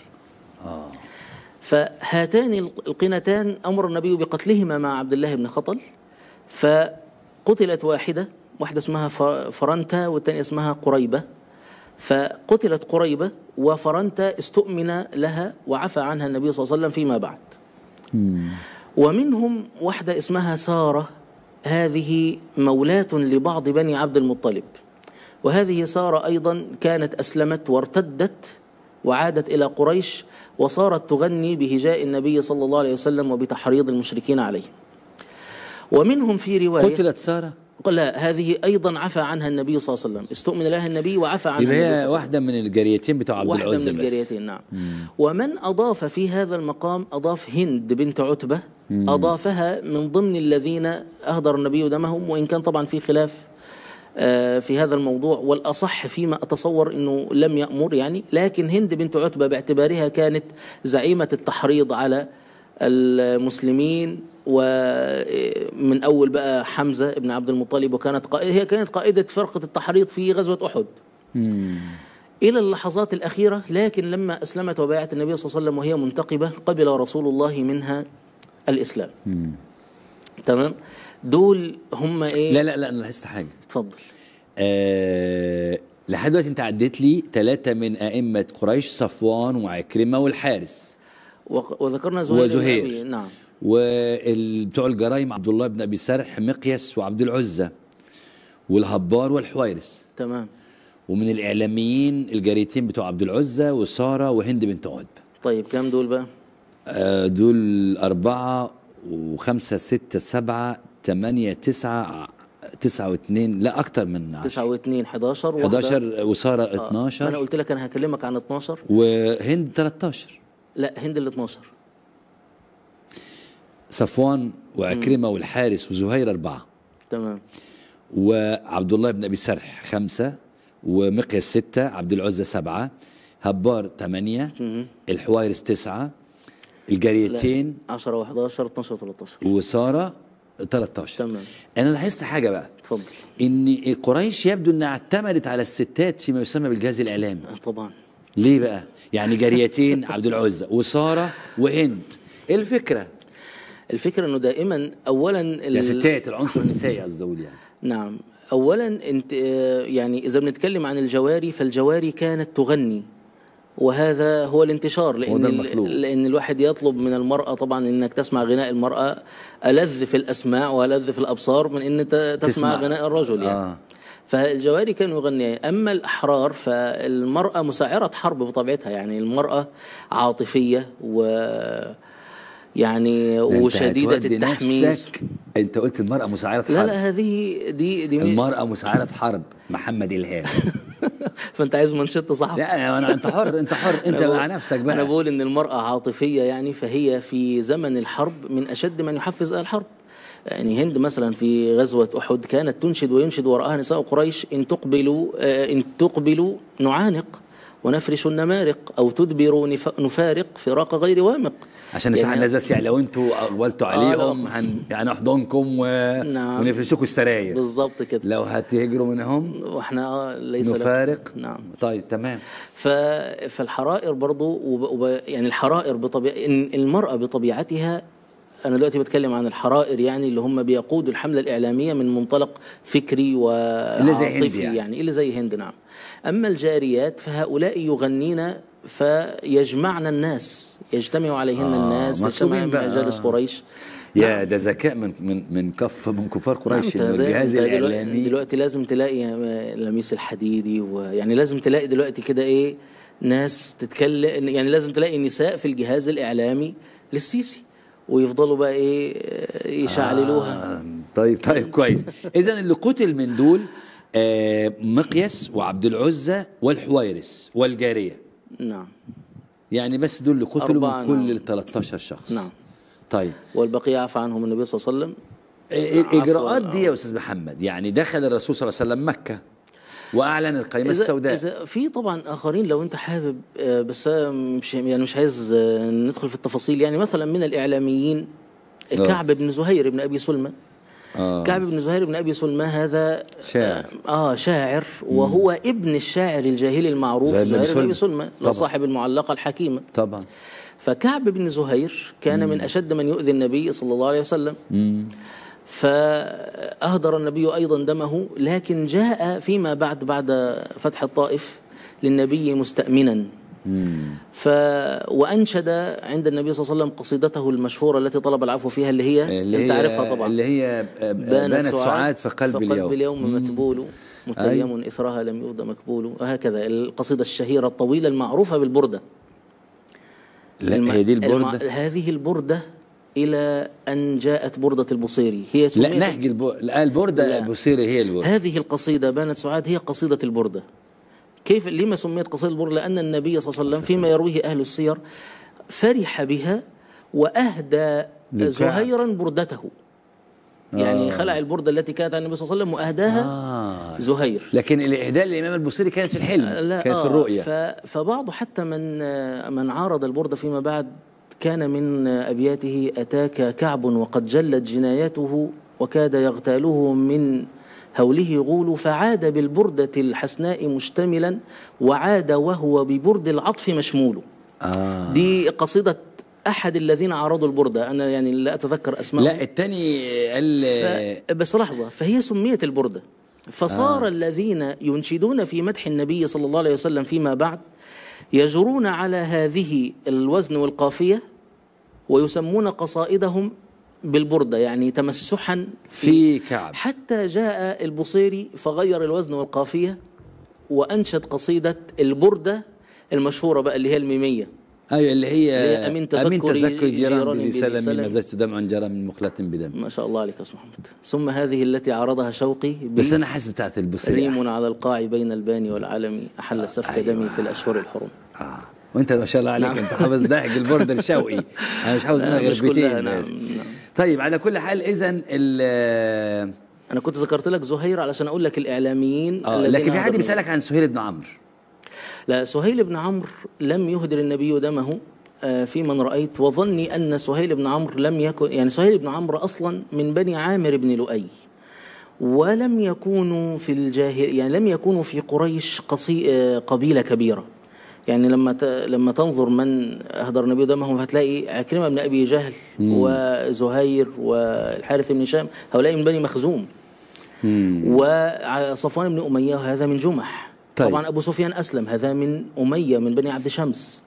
Speaker 2: فهاتان القنتان أمر النبي بقتلهما مع عبد الله بن خطل فقتلت واحدة واحدة اسمها ف- فرنتا والثانية اسمها قريبة فقتلت قريبة وفرنتا استؤمن لها وعفى عنها النبي صلى الله عليه وسلم فيما بعد ومنهم واحدة اسمها سارة هذه مولاة لبعض بني عبد المطلب وهذه سارة أيضا كانت أسلمت وارتدت وعادت إلى قريش وصارت تغني بهجاء النبي صلى الله عليه وسلم وبتحريض المشركين عليه ومنهم في رواية
Speaker 1: قتلت ساره
Speaker 2: قال لا هذه أيضا عفى عنها النبي صلى الله عليه وسلم استؤمن لها النبي وعفى عنها
Speaker 1: يبقى
Speaker 2: النبي صلى
Speaker 1: هي
Speaker 2: الله عليه وسلم.
Speaker 1: واحده من الجريتين بتوع عبد
Speaker 2: واحدة
Speaker 1: العزى
Speaker 2: من
Speaker 1: بس
Speaker 2: الجاريتين نعم ومن أضاف في هذا المقام أضاف هند بنت عتبة أضافها من ضمن الذين أهدر النبي دمهم وإن كان طبعا في خلاف آه، في هذا الموضوع والأصح فيما أتصور أنه لم يأمر يعني لكن هند بنت عتبة باعتبارها كانت زعيمة التحريض على المسلمين ومن أول بقى حمزة بن عبد المطلب وكانت قائدة هي كانت قائدة فرقة التحريض في غزوة أحد إلى اللحظات الأخيرة لكن لما أسلمت وبايعت النبي صلى الله عليه وسلم وهي منتقبة قبل رسول الله منها الإسلام تمام دول هم إيه
Speaker 1: لا لا لا انا لاحظت حاجه
Speaker 2: اتفضل
Speaker 1: أه لحد دلوقتي انت عديت لي ثلاثه من ائمه قريش صفوان وعكرمه والحارس
Speaker 2: وق- وذكرنا زهير بن
Speaker 1: وزهير.
Speaker 2: أبي- نعم
Speaker 1: وبتوع الجرايم عبد الله بن ابي سرح مقيس وعبد العزى والهبار والحويرس
Speaker 2: تمام
Speaker 1: ومن الاعلاميين الجاريتين بتوع عبد العزى وساره وهند بنت عتبه
Speaker 2: طيب كام دول بقى
Speaker 1: آه، دول أربعة وخمسة ستة سبعة ثمانية تسعة تسعة واثنين لا أكتر من عشرة.
Speaker 2: 9 و2 11 واحدة-
Speaker 1: 11 وسارة
Speaker 2: آه. ما أنا
Speaker 1: 12
Speaker 2: قلت لك أنا هكلمك عن 12
Speaker 1: وهند 13
Speaker 2: لا هند ال 12
Speaker 1: صفوان وعكرمة والحارس وزهير أربعة
Speaker 2: تمام
Speaker 1: وعبد الله بن أبي سرح خمسة ومقياس ستة عبد العزة سبعة هبار ثمانية
Speaker 2: مهم.
Speaker 1: الحويرس تسعة الجاريتين
Speaker 2: 10 و11 12 13
Speaker 1: وسارة 13
Speaker 2: تمام
Speaker 1: أنا لاحظت حاجة بقى
Speaker 2: اتفضل
Speaker 1: ان قريش يبدو انها اعتمدت على الستات فيما يسمى بالجهاز الاعلامي
Speaker 2: آه، طبعا
Speaker 1: ليه بقى يعني جاريتين عبد العزى وساره وهند ايه الفكره
Speaker 2: الفكرة انه دائما اولا ال-
Speaker 1: يا ستات العنصر النسائي قصدي اقول يعني
Speaker 2: نعم اولا انت آه، يعني اذا بنتكلم عن الجواري فالجواري كانت تغني وهذا هو الانتشار لان
Speaker 1: هو ده
Speaker 2: ال-
Speaker 1: المطلوب.
Speaker 2: لان الواحد يطلب من المراه طبعا انك تسمع غناء المراه الذ في الاسماع والذ في الابصار من ان ت- تسمع,
Speaker 1: تسمع.
Speaker 2: غناء الرجل يعني
Speaker 1: آه.
Speaker 2: فالجواري كانوا يغني اما الاحرار فالمراه مساعره حرب بطبيعتها يعني المراه عاطفيه و يعني
Speaker 1: ده أنت
Speaker 2: وشديده
Speaker 1: هتودي
Speaker 2: التحميس
Speaker 1: نفسك انت قلت المراه مساعره حرب
Speaker 2: لا لا هذه دي دي
Speaker 1: المراه مساعره حرب محمد الهام
Speaker 2: فانت عايز منشط صح
Speaker 1: لا انا انت حر انت حر انت
Speaker 2: أنا
Speaker 1: مع
Speaker 2: بقول-
Speaker 1: نفسك بقى
Speaker 2: انا بقول ان المراه عاطفيه يعني فهي في زمن الحرب من اشد من يحفز أهل الحرب يعني هند مثلا في غزوه احد كانت تنشد وينشد وراءها نساء قريش ان تقبلوا آه، ان تقبلوا نعانق ونفرش النمارق او تدبروا نف- نفارق فراق غير وامق
Speaker 1: عشان نصح
Speaker 2: يعني-
Speaker 1: الناس بس يعني لو انتوا قولتوا
Speaker 2: آه،
Speaker 1: عليهم
Speaker 2: لو-
Speaker 1: هن يعني نحضنكم و...
Speaker 2: نعم.
Speaker 1: ونفرشكم السراير
Speaker 2: بالظبط كده
Speaker 1: لو هتهجروا منهم
Speaker 2: واحنا آه، ليس لك-
Speaker 1: نفارق
Speaker 2: نعم
Speaker 1: طيب تمام
Speaker 2: ف... فالحرائر برضو وب... وب... يعني الحرائر بطبيعة إن المرأة بطبيعتها أنا دلوقتي بتكلم عن الحرائر يعني اللي هم بيقودوا الحملة الإعلامية من منطلق فكري
Speaker 1: اللي زي هند
Speaker 2: وعاطفي
Speaker 1: يعني.
Speaker 2: يعني اللي زي هند نعم أما الجاريات فهؤلاء يغنين فيجمعن الناس يجتمع عليهن
Speaker 1: آه،
Speaker 2: الناس
Speaker 1: مطلوبين
Speaker 2: يجتمع
Speaker 1: بقى،
Speaker 2: مجالس
Speaker 1: آه.
Speaker 2: قريش
Speaker 1: يا ده ذكاء من من من كف من كفار قريش
Speaker 2: نعم،
Speaker 1: انه
Speaker 2: أنت زي-
Speaker 1: الجهاز
Speaker 2: أنت دلوقتي,
Speaker 1: الاعلامي
Speaker 2: دلوقتي لازم تلاقي لميس الحديدي ويعني لازم تلاقي دلوقتي كده ايه ناس تتكلم يعني لازم تلاقي نساء في الجهاز الاعلامي للسيسي ويفضلوا بقى ايه يشعللوها
Speaker 1: آه طيب طيب كويس اذا اللي قتل من دول آه مقيس وعبد العزى والحويرس والجاريه
Speaker 2: نعم
Speaker 1: يعني بس دول اللي قتلوا
Speaker 2: أربعة،
Speaker 1: من كل
Speaker 2: نعم.
Speaker 1: ال 13 شخص
Speaker 2: نعم
Speaker 1: طيب
Speaker 2: والبقيه عفى عنهم النبي صلى الله عليه وسلم
Speaker 1: آه، الاجراءات
Speaker 2: عفواً.
Speaker 1: دي يا استاذ محمد يعني دخل الرسول صلى الله عليه وسلم مكه واعلن القائمه
Speaker 2: إذا
Speaker 1: السوداء
Speaker 2: إذا في طبعا اخرين لو انت حابب آه، بس أنا مش يعني مش عايز آه، ندخل في التفاصيل يعني مثلا من الاعلاميين
Speaker 1: آه.
Speaker 2: كعب بن زهير بن ابي سلمى
Speaker 1: آه.
Speaker 2: كعب بن زهير بن ابي سلمى هذا
Speaker 1: شاعر.
Speaker 2: اه شاعر وهو ابن الشاعر الجاهلي المعروف
Speaker 1: زهير بن
Speaker 2: زهير بن
Speaker 1: سلمى.
Speaker 2: ابي سلمى
Speaker 1: طبعا.
Speaker 2: صاحب المعلقه الحكيمه
Speaker 1: طبعا
Speaker 2: فكعب بن زهير كان من اشد من يؤذي النبي صلى الله عليه وسلم
Speaker 1: مم.
Speaker 2: فأهدر النبي أيضا دمه لكن جاء فيما بعد بعد فتح الطائف للنبي مستأمنا
Speaker 1: مم.
Speaker 2: ف وأنشد عند النبي صلى الله عليه وسلم قصيدته المشهورة التي طلب العفو فيها اللي هي
Speaker 1: اللي
Speaker 2: أنت
Speaker 1: هي
Speaker 2: عارفها طبعا
Speaker 1: اللي هي آه، بانت, سعاد في قلب,
Speaker 2: فقلب
Speaker 1: اليوم
Speaker 2: اليوم متبول متيم إثرها لم يفض مكبول وهكذا القصيدة الشهيرة الطويلة المعروفة بالبردة
Speaker 1: لا
Speaker 2: الم-
Speaker 1: هي دي
Speaker 2: الم-
Speaker 1: البرده
Speaker 2: هذه البردة إلى أن جاءت بردة البصيري هي
Speaker 1: لا
Speaker 2: سميت
Speaker 1: نهج الب... لا البردة
Speaker 2: لا.
Speaker 1: البوصيري هي البردة
Speaker 2: هذه القصيدة بانت سعاد هي قصيدة البردة كيف لما سميت قصيدة البردة لأن النبي صلى الله عليه وسلم فيما يرويه أهل السير فرح بها وأهدى
Speaker 1: لكعب.
Speaker 2: زهيرا بردته يعني خلع البردة التي كانت عن النبي صلى الله عليه وسلم وأهداها
Speaker 1: آه.
Speaker 2: زهير
Speaker 1: لكن الإهداء للإمام البوصيري كانت في الحلم
Speaker 2: لا
Speaker 1: كانت في
Speaker 2: آه،
Speaker 1: الرؤية
Speaker 2: ف فبعض حتى من آه، من عارض البردة فيما بعد كان من آه، أبياته أتاك كعب وقد جلت جنايته وكاد يغتاله من هوله غول فعاد بالبردة الحسناء مشتملا وعاد وهو ببرد العطف مشمول
Speaker 1: آه.
Speaker 2: دي قصيدة أحد الذين عارضوا البردة أنا يعني لا أتذكر أسمائهم
Speaker 1: لا التاني قال
Speaker 2: ف... بس لحظة فهي سميت البردة فصار آه. الذين ينشدون في مدح النبي صلى الله عليه وسلم فيما بعد يجرون على هذه الوزن والقافية ويسمون قصائدهم بالبردة يعني تمسحا
Speaker 1: في كعب
Speaker 2: حتى جاء البصيري فغير الوزن والقافية وأنشد قصيدة البردة المشهورة بقى اللي هي الميمية
Speaker 1: ايوه اللي هي
Speaker 2: اللي هي أمين تذكر
Speaker 1: تذكر جيران
Speaker 2: جيران
Speaker 1: بذي
Speaker 2: بذي
Speaker 1: سلم
Speaker 2: سلم.
Speaker 1: مزجت دمعا جرى من مخلة بدم
Speaker 2: ما شاء الله عليك يا أستاذ محمد ثم هذه التي عرضها شوقي
Speaker 1: بس انا حاسس بتاعت البصري
Speaker 2: ريم على القاع بين الباني والعلم أحل سفك
Speaker 1: أيوة.
Speaker 2: دمي في الأشهر الحرم
Speaker 1: اه وانت ما شاء الله عليك
Speaker 2: نعم.
Speaker 1: انت حافظ نهج البرد الشوقي انا مش حافظ منها
Speaker 2: لا،
Speaker 1: غير
Speaker 2: مش كلها،
Speaker 1: بيتين
Speaker 2: نعم،
Speaker 1: بس.
Speaker 2: نعم.
Speaker 1: طيب على كل حال اذا ال
Speaker 2: أنا كنت ذكرت لك زهير علشان أقول لك الإعلاميين
Speaker 1: اه
Speaker 2: الذين
Speaker 1: لكن في حد
Speaker 2: هدروا.
Speaker 1: بيسالك عن سهيل بن عمرو
Speaker 2: لا سهيل بن عمرو لم يهدر النبي دمه آه، في من رأيت وظني أن سهيل بن عمرو لم يكن يعني سهيل بن عمرو أصلا من بني عامر بن لؤي ولم يكونوا في الجاهل يعني لم يكونوا في قريش قصي آه، قبيلة كبيرة يعني لما ت... لما تنظر من اهدر النبي دمهم هتلاقي عكرمه بن ابي جهل وزهير والحارث بن هشام هؤلاء من بني مخزوم وصفوان بن اميه هذا من جمح
Speaker 1: طيب.
Speaker 2: طبعا ابو سفيان اسلم هذا من اميه من بني عبد شمس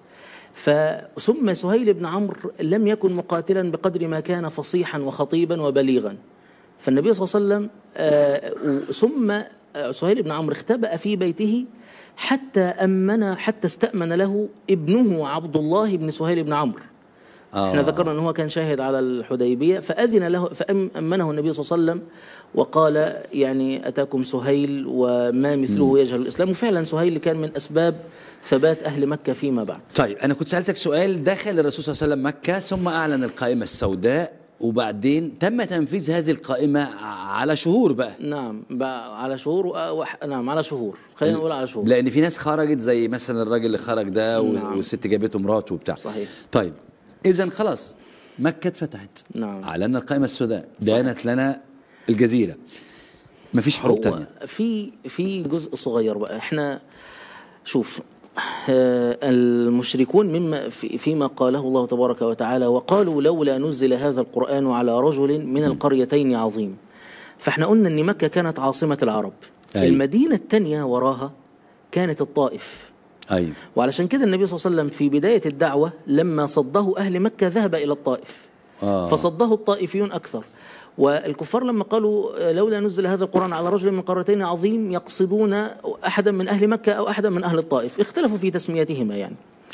Speaker 2: فثم سهيل بن عمرو لم يكن مقاتلا بقدر ما كان فصيحا وخطيبا وبليغا فالنبي صلى الله عليه وسلم آه، و- ثم آه، سهيل بن عمرو اختبأ في بيته حتى أمن حتى استأمن له ابنه عبد الله بن سهيل بن عمرو
Speaker 1: اه
Speaker 2: احنا ذكرنا ان هو كان شاهد على الحديبيه فاذن له فامنه النبي صلى الله عليه وسلم وقال يعني اتاكم سهيل وما مثله يجهل الاسلام وفعلا سهيل كان من اسباب ثبات اهل مكه فيما بعد
Speaker 1: طيب انا كنت سالتك سؤال دخل الرسول صلى الله عليه وسلم مكه ثم اعلن القائمه السوداء وبعدين تم تنفيذ هذه القائمه على شهور بقى
Speaker 2: نعم بقى على شهور و... وح... نعم على شهور خلينا نقول على شهور
Speaker 1: لان في ناس خرجت زي مثلا الراجل اللي خرج ده و-
Speaker 2: نعم.
Speaker 1: والست جابته مراته وبتاع
Speaker 2: صحيح.
Speaker 1: طيب اذا خلاص مكه اتفتحت
Speaker 2: نعم.
Speaker 1: اعلنا القائمه السوداء دانت لنا الجزيره مفيش حروب
Speaker 2: هو
Speaker 1: تانية
Speaker 2: في في جزء صغير بقى احنا شوف آه، المشركون مما في فيما قاله الله تبارك وتعالى وقالوا لولا نزل هذا القرآن على رجل من القريتين عظيم فاحنا قلنا ان مكة كانت عاصمة العرب
Speaker 1: أيوة.
Speaker 2: المدينة الثانية وراها كانت الطائف
Speaker 1: ايوه
Speaker 2: وعلشان كده النبي صلى الله عليه وسلم في بداية الدعوة لما صده أهل مكة ذهب إلى الطائف
Speaker 1: آه.
Speaker 2: فصده الطائفيون أكثر والكفار لما قالوا لولا نزل هذا القرآن على رجل من قارتين عظيم يقصدون أحدا من أهل مكة أو أحدا من أهل الطائف اختلفوا في تسميتهما يعني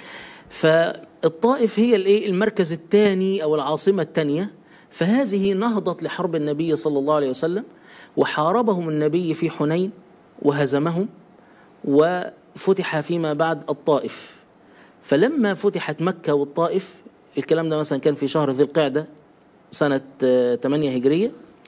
Speaker 2: فالطائف هي الايه المركز الثاني أو العاصمة الثانية فهذه نهضت لحرب النبي صلى الله عليه وسلم وحاربهم النبي في حنين وهزمهم وفتح فيما بعد الطائف فلما فتحت مكة والطائف الكلام ده مثلا كان في شهر ذي القعدة سنة آه، 8 هجرية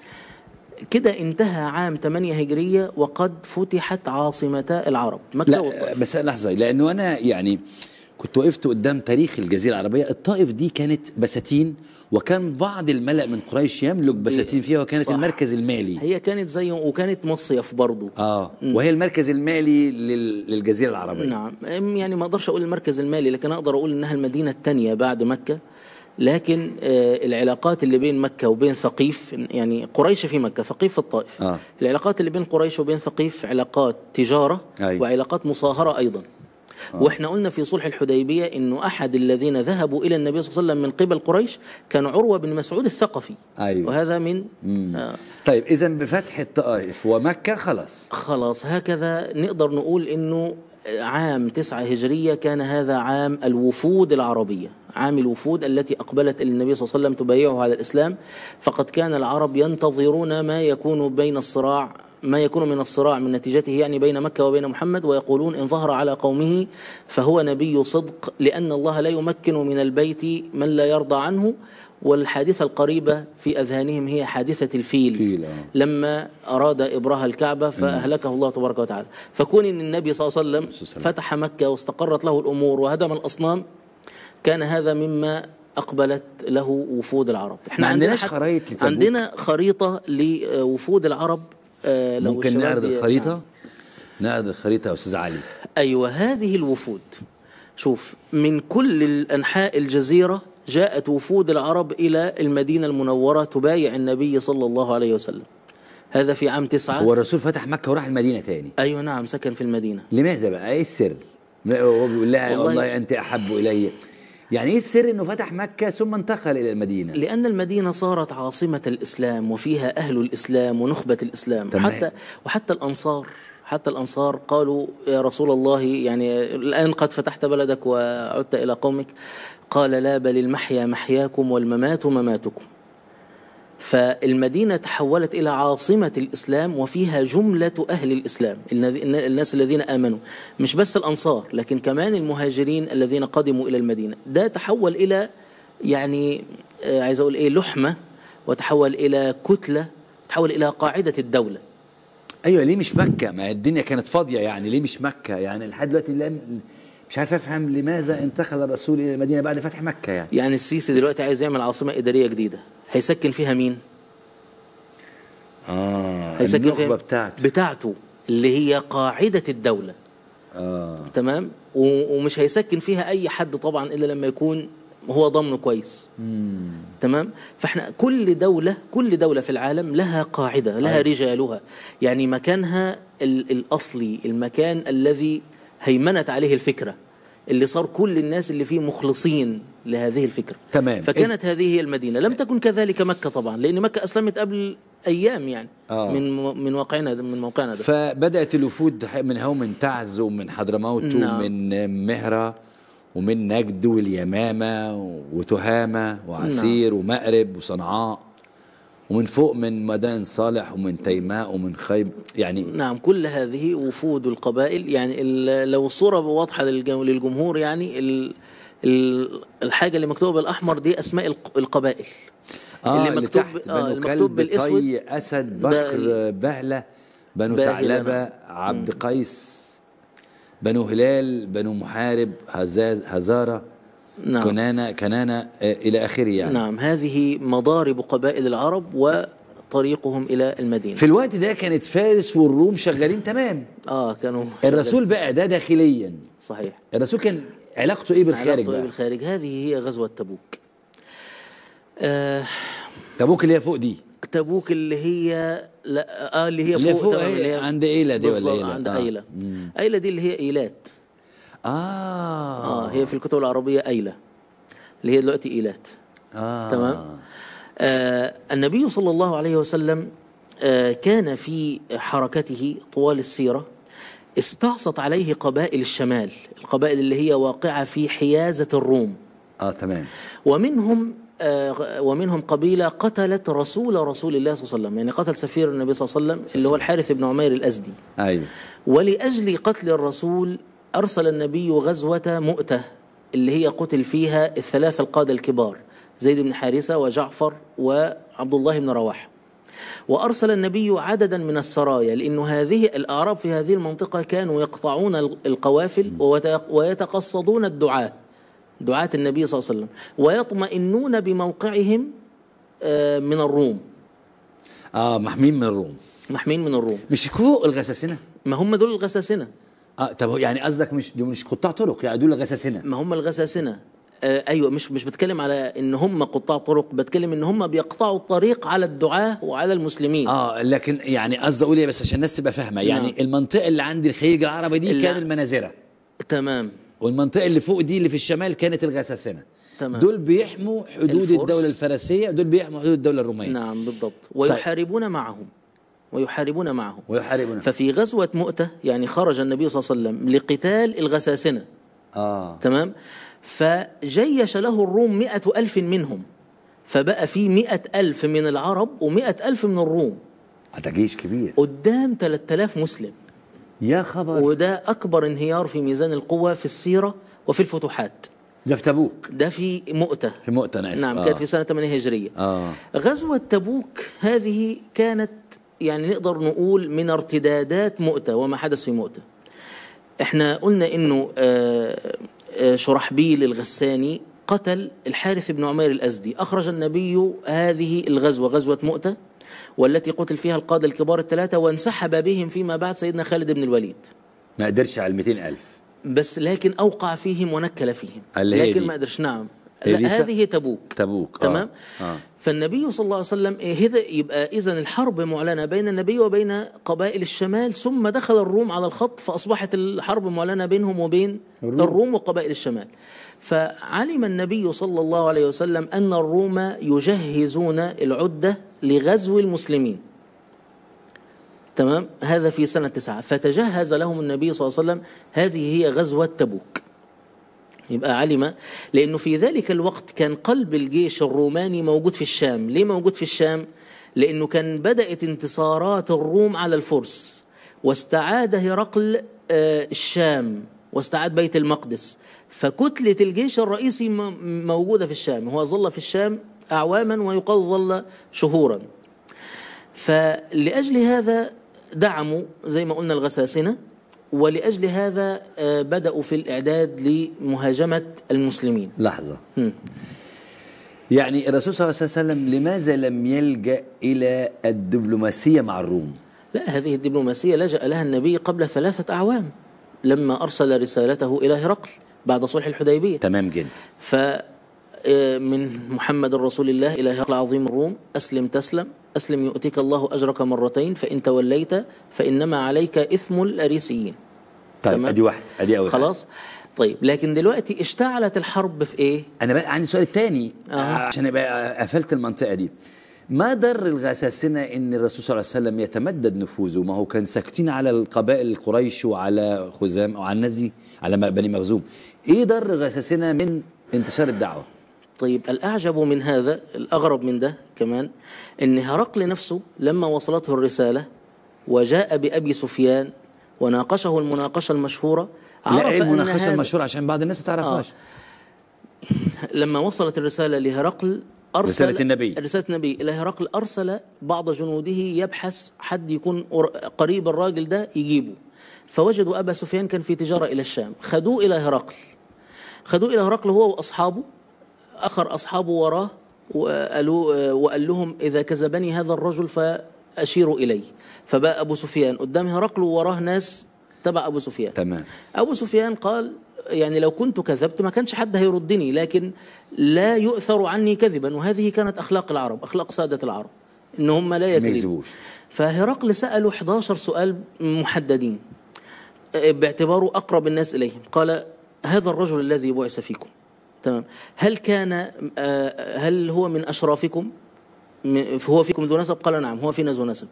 Speaker 2: كده انتهى عام 8 هجرية وقد فتحت عاصمتا العرب مكة
Speaker 1: لا
Speaker 2: والطائف
Speaker 1: بس لحظه لانه انا يعني كنت وقفت قدام تاريخ الجزيره العربيه الطائف دي كانت بساتين وكان بعض الملأ من قريش يملك بساتين فيها وكانت
Speaker 2: صح.
Speaker 1: المركز المالي
Speaker 2: هي كانت زي وكانت مصيف برضو
Speaker 1: اه وهي المركز المالي لل- للجزيره العربيه
Speaker 2: نعم أم يعني ما اقدرش اقول المركز المالي لكن اقدر اقول انها المدينه الثانيه بعد مكه لكن آه العلاقات اللي بين مكه وبين ثقيف يعني قريش في مكه ثقيف في الطائف
Speaker 1: آه.
Speaker 2: العلاقات اللي بين قريش وبين ثقيف علاقات تجاره
Speaker 1: أيوة.
Speaker 2: وعلاقات مصاهره ايضا واحنا قلنا في صلح الحديبيه انه احد الذين ذهبوا الى النبي صلى الله عليه وسلم من قبل قريش كان عروه بن مسعود الثقفي
Speaker 1: أيوة.
Speaker 2: وهذا من آه
Speaker 1: طيب اذا بفتح الطائف ومكه خلاص
Speaker 2: خلاص هكذا نقدر نقول انه عام تسعة هجرية كان هذا عام الوفود العربية عام الوفود التي أقبلت إلى النبي صلى الله عليه وسلم تبايعه على الإسلام فقد كان العرب ينتظرون ما يكون بين الصراع ما يكون من الصراع من نتيجته يعني بين مكة وبين محمد ويقولون إن ظهر على قومه فهو نبي صدق لأن الله لا يمكن من البيت من لا يرضى عنه والحادثة القريبة في أذهانهم هي حادثة الفيل
Speaker 1: الفيل، آه.
Speaker 2: لما أراد إبراها الكعبة فأهلكه الله تبارك وتعالى فكون أن النبي صلى الله عليه وسلم
Speaker 1: والسلام.
Speaker 2: فتح مكة واستقرت له الأمور وهدم الأصنام كان هذا مما أقبلت له وفود العرب
Speaker 1: ما عندناش
Speaker 2: حت-
Speaker 1: خرايط لتبوك.
Speaker 2: عندنا خريطة لوفود العرب آه، لو
Speaker 1: ممكن
Speaker 2: الشباب
Speaker 1: نعرض
Speaker 2: ي-
Speaker 1: الخريطة
Speaker 2: نعم.
Speaker 1: نعرض الخريطة يا أستاذ علي
Speaker 2: أيوة هذه الوفود شوف من كل الأنحاء الجزيرة جاءت وفود العرب إلى المدينة المنورة تبايع النبي صلى الله عليه وسلم هذا في عام تسعة
Speaker 1: هو الرسول فتح مكة وراح المدينة تاني
Speaker 2: أيوة نعم سكن في المدينة
Speaker 1: لماذا بقى ايه السر لا، هو بيقول لها
Speaker 2: والله-
Speaker 1: والله, انت احب الي يعني ايه السر انه فتح مكة ثم انتقل الى المدينة
Speaker 2: لأن المدينة صارت عاصمة الإسلام وفيها أهل الإسلام ونخبة الإسلام
Speaker 1: تمام.
Speaker 2: حتى وحتى الأنصار حتى الأنصار قالوا يا رسول الله يعني الآن قد فتحت بلدك وعدت إلى قومك قال لا بل المحيا محياكم والممات مماتكم فالمدينة تحولت إلى عاصمة الإسلام وفيها جملة أهل الإسلام النذ- الناس الذين آمنوا مش بس الأنصار لكن كمان المهاجرين الذين قدموا إلى المدينة ده تحول إلى يعني آه، عايز أقول إيه لحمة وتحول إلى كتلة تحول إلى قاعدة الدولة
Speaker 1: ايوه ليه مش مكة ما الدنيا كانت فاضية يعني ليه مش مكة يعني لحد دلوقتي لم مش عارف افهم لماذا انتقل الرسول الى المدينة بعد فتح مكة يعني
Speaker 2: يعني السيسي دلوقتي عايز يعمل عاصمة إدارية جديدة هيسكن فيها مين؟
Speaker 1: اه
Speaker 2: هيسكن
Speaker 1: النخبة
Speaker 2: فيها
Speaker 1: بتاعته
Speaker 2: بتاعته اللي هي قاعدة الدولة
Speaker 1: اه
Speaker 2: تمام و- ومش هيسكن فيها اي حد طبعا الا لما يكون هو ضامنه كويس
Speaker 1: مم.
Speaker 2: تمام فاحنا كل دولة كل دولة في العالم لها قاعدة لها رجالها يعني مكانها ال- الأصلي المكان الذي هيمنت عليه الفكرة اللي صار كل الناس اللي فيه مخلصين لهذه الفكرة
Speaker 1: تمام.
Speaker 2: فكانت هذه هي المدينة لم تكن كذلك مكة طبعا لأن مكة أسلمت قبل أيام يعني
Speaker 1: آه.
Speaker 2: من من واقعنا ده من موقعنا ده
Speaker 1: فبدأت الوفود من هو من تعز ومن حضرموت
Speaker 2: نعم.
Speaker 1: ومن مهرة ومن نجد واليمامة وتهامة وعسير ومأرب وصنعاء ومن فوق من مدائن صالح ومن تيماء ومن خيب يعني
Speaker 2: نعم كل هذه وفود القبائل يعني ال- لو الصورة واضحة للج- للجمهور يعني ال ال الحاجة اللي مكتوبة بالأحمر دي أسماء الق- القبائل
Speaker 1: اه
Speaker 2: اللي مكتوب
Speaker 1: تحت
Speaker 2: آه
Speaker 1: بنو
Speaker 2: المكتوب
Speaker 1: كلب
Speaker 2: بالأسود
Speaker 1: طي أسد
Speaker 2: ده
Speaker 1: بكر بهلة بنو
Speaker 2: باهلة،
Speaker 1: ثعلبة
Speaker 2: نعم.
Speaker 1: عبد قيس بنو هلال بنو محارب هزاز هزارة
Speaker 2: نعم
Speaker 1: كنانة كنانة آه، إلى آخره يعني
Speaker 2: نعم هذه مضارب قبائل العرب وطريقهم إلى المدينة
Speaker 1: في الوقت ده كانت فارس والروم شغالين تمام
Speaker 2: آه كانوا
Speaker 1: الرسول بقى ده داخليا
Speaker 2: صحيح
Speaker 1: الرسول كان علاقته ايه بالخارج
Speaker 2: علاقته إيه
Speaker 1: بقى
Speaker 2: بالخارج هذه هي غزوة تبوك آه
Speaker 1: تبوك اللي هي فوق دي
Speaker 2: تبوك اللي هي لا آه اللي هي
Speaker 1: اللي هي
Speaker 2: فوق,
Speaker 1: فوق
Speaker 2: تمام،
Speaker 1: هي
Speaker 2: اللي هي
Speaker 1: عند ايلة دي ولا
Speaker 2: بالظبط،
Speaker 1: ايلة
Speaker 2: عند
Speaker 1: آه.
Speaker 2: أيلة
Speaker 1: مم.
Speaker 2: أيلة دي اللي هي إيلات
Speaker 1: اه
Speaker 2: اه هي في الكتب العربية أيلة اللي هي دلوقتي إيلات
Speaker 1: آه.
Speaker 2: تمام آه النبي صلى الله عليه وسلم آه كان في حركته طوال السيرة استعصت عليه قبائل الشمال القبائل اللي هي واقعة في حيازة الروم
Speaker 1: اه تمام
Speaker 2: ومنهم آه ومنهم قبيلة قتلت رسول رسول الله صلى الله عليه وسلم يعني قتل سفير النبي صلى الله عليه وسلم اللي هو الحارث بن عمير الأزدي
Speaker 1: ايوه
Speaker 2: ولأجل قتل الرسول أرسل النبي غزوة مؤتة اللي هي قتل فيها الثلاثة القادة الكبار زيد بن حارثة وجعفر وعبد الله بن رواحة وأرسل النبي عددا من السرايا لأنه هذه الأعراب في هذه المنطقة كانوا يقطعون القوافل ويت- ويتقصدون الدعاة دعاة النبي صلى الله عليه وسلم ويطمئنون بموقعهم آه، من الروم
Speaker 1: اه محمين من الروم
Speaker 2: محمين من الروم
Speaker 1: مش فوق الغساسنة
Speaker 2: ما هم دول الغساسنة
Speaker 1: اه طب هو يعني قصدك مش دول مش قطاع طرق يعني دول الغساسنة
Speaker 2: ما هم الغساسنة آه ايوه مش مش بتكلم على ان هم قطاع طرق بتكلم ان هم بيقطعوا الطريق على الدعاة وعلى المسلمين
Speaker 1: اه لكن يعني قصدي اقول ايه بس عشان الناس تبقى فاهمه يعني
Speaker 2: نعم.
Speaker 1: المنطقه اللي عند الخليج العربي دي
Speaker 2: اللي-
Speaker 1: كان المنازره
Speaker 2: تمام
Speaker 1: والمنطقه اللي فوق دي اللي في الشمال كانت الغساسنه
Speaker 2: تمام.
Speaker 1: دول بيحموا حدود
Speaker 2: الفرس.
Speaker 1: الدوله الفارسيه دول بيحموا حدود الدوله الروميه
Speaker 2: نعم بالضبط ويحاربون معهم ويحاربون معه
Speaker 1: ويحاربون
Speaker 2: ففي غزوة مؤتة يعني خرج النبي صلى الله عليه وسلم لقتال الغساسنة
Speaker 1: اه
Speaker 2: تمام فجيش له الروم مئة ألف منهم فبقى في مئة ألف من العرب ومئة ألف من الروم
Speaker 1: ده جيش كبير
Speaker 2: قدام 3000 مسلم
Speaker 1: يا خبر
Speaker 2: وده أكبر انهيار في ميزان القوة في السيرة وفي الفتوحات
Speaker 1: ده في تبوك
Speaker 2: ده في مؤتة
Speaker 1: في مؤتة انا اسف
Speaker 2: نعم
Speaker 1: آه.
Speaker 2: كانت في سنة 8 هجرية
Speaker 1: اه
Speaker 2: غزوة تبوك هذه كانت يعني نقدر نقول من ارتدادات مؤتة وما حدث في مؤتة احنا قلنا انه آه، آه، شرحبيل الغساني قتل الحارث بن عمير الأزدي أخرج النبي هذه الغزوة غزوة مؤتة والتي قتل فيها القادة الكبار الثلاثة وانسحب بهم فيما بعد سيدنا خالد بن الوليد
Speaker 1: ما قدرش على ال 200000
Speaker 2: بس لكن أوقع فيهم ونكل فيهم
Speaker 1: اللي هي
Speaker 2: لكن
Speaker 1: دي.
Speaker 2: ما قدرش نعم
Speaker 1: هي
Speaker 2: لا
Speaker 1: دي صح؟
Speaker 2: هذه تبوك
Speaker 1: تبوك
Speaker 2: تمام
Speaker 1: اه, آه.
Speaker 2: فالنبي صلى الله عليه وسلم إيه هذا يبقى اذا الحرب معلنه بين النبي وبين قبائل الشمال ثم دخل الروم على الخط فاصبحت الحرب معلنه بينهم وبين الروم, الروم وقبائل الشمال فعلم النبي صلى الله عليه وسلم ان الروم يجهزون العده لغزو المسلمين تمام هذا في سنه تسعه فتجهز لهم النبي صلى الله عليه وسلم هذه هي غزوه تبوك يبقى علم لأنه في ذلك الوقت كان قلب الجيش الروماني موجود في الشام ليه موجود في الشام؟ لأنه كان بدأت انتصارات الروم على الفرس واستعاد هرقل آه، الشام واستعاد بيت المقدس فكتلة الجيش الرئيسي م- موجودة في الشام هو ظل في الشام أعواما ويقال ظل شهورا فلأجل هذا دعموا زي ما قلنا الغساسنة ولأجل هذا آه، بدأوا في الإعداد لمهاجمة المسلمين
Speaker 1: لحظة
Speaker 2: هم.
Speaker 1: يعني الرسول صلى الله عليه وسلم لماذا لم يلجأ إلى الدبلوماسية مع الروم
Speaker 2: لا هذه الدبلوماسية لجأ لها النبي قبل ثلاثة أعوام لما أرسل رسالته إلى هرقل بعد صلح الحديبية
Speaker 1: تمام جدا
Speaker 2: ف آه، من محمد رسول الله إلى هرقل عظيم الروم أسلم تسلم أسلم يؤتيك الله أجرك مرتين فإن توليت فإنما عليك إثم الأريسيين
Speaker 1: طيب
Speaker 2: تمام.
Speaker 1: ادي واحد ادي اول حاجة.
Speaker 2: خلاص طيب لكن دلوقتي اشتعلت الحرب في إيه
Speaker 1: انا بقى عندي سؤال تاني
Speaker 2: آه.
Speaker 1: عشان ابقى قفلت المنطقه دي ما ضر الغساسنه ان الرسول صلى الله عليه وسلم يتمدد نفوذه ما هو كان ساكتين على القبائل القريش وعلى خزام وعلى الناس دي على بني مخزوم ايه ضر الغساسنه من انتشار الدعوه
Speaker 2: طيب الأعجب من هذا الأغرب من ده كمان إن هرقل نفسه لما وصلته الرسالة وجاء بأبي سفيان وناقشه المناقشة المشهورة عرف
Speaker 1: لا ايه
Speaker 2: أن
Speaker 1: المناقشه
Speaker 2: هذا-
Speaker 1: المشهوره عشان بعض الناس ما تعرفهاش
Speaker 2: لما وصلت الرسالة لهرقل أرسل
Speaker 1: رسالة النبي.
Speaker 2: رسالة النبي إلى هرقل أرسل بعض جنوده يبحث حد يكون قر- قريب الراجل ده يجيبه فوجدوا أبا سفيان كان في تجارة إلى الشام خدوه إلى هرقل خدوه إلى هرقل هو وأصحابه أخر أصحابه وراه وقالوا وقال لهم إذا كذبني هذا الرجل فأشيروا إليه فبقى أبو سفيان قدام هرقل ووراه ناس تبع أبو سفيان
Speaker 1: تمام
Speaker 2: أبو سفيان قال يعني لو كنت كذبت ما كانش حد هيردني لكن لا يؤثر عني كذبا وهذه كانت أخلاق العرب أخلاق سادة العرب إن هم لا
Speaker 1: ما
Speaker 2: يكذبوا
Speaker 1: يكذبوش
Speaker 2: فهرقل سأله 11 سؤال محددين باعتباره أقرب الناس إليهم قال هذا الرجل الذي بعث فيكم تمام هل كان آه، هل هو من أشرافكم م- هو فيكم ذو نسب قال نعم هو فينا ذو نسب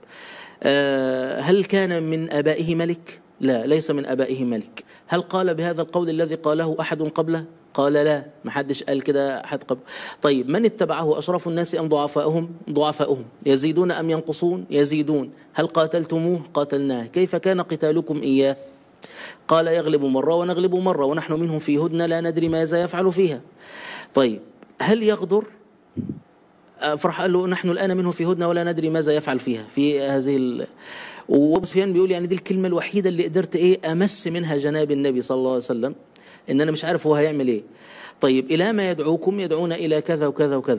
Speaker 2: آه، هل كان من آبائه ملك لا ليس من آبائه ملك هل قال بهذا القول الذي قاله أحد قبله قال لا ما حدش قال كده أحد قبل طيب من اتبعه أشراف الناس أم ضعفاؤهم ضعفاؤهم يزيدون أم ينقصون يزيدون هل قاتلتموه قاتلناه كيف كان قتالكم إياه قال يغلب مرة ونغلب مرة ونحن منهم في هدنة لا ندري ماذا يفعل فيها طيب هل يغدر آه، فرح قال له نحن الآن منه في هدنة ولا ندري ماذا يفعل فيها في هذه ال... وابو سفيان بيقول يعني دي الكلمة الوحيدة اللي قدرت ايه امس منها جناب النبي صلى الله عليه وسلم ان انا مش عارف هو هيعمل ايه طيب الى ما يدعوكم يدعون الى كذا وكذا وكذا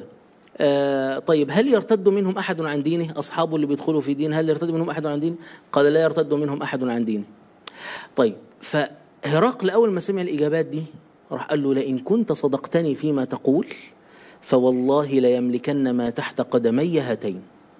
Speaker 2: آه طيب هل يرتد منهم احد عن دينه اصحابه اللي بيدخلوا في دين هل يرتد منهم احد عن دينه قال لا يرتد منهم احد عن دينه طيب فهرقل اول ما سمع الاجابات دي راح قال له لئن كنت صدقتني فيما تقول فوالله ليملكن ما تحت قدمي هاتين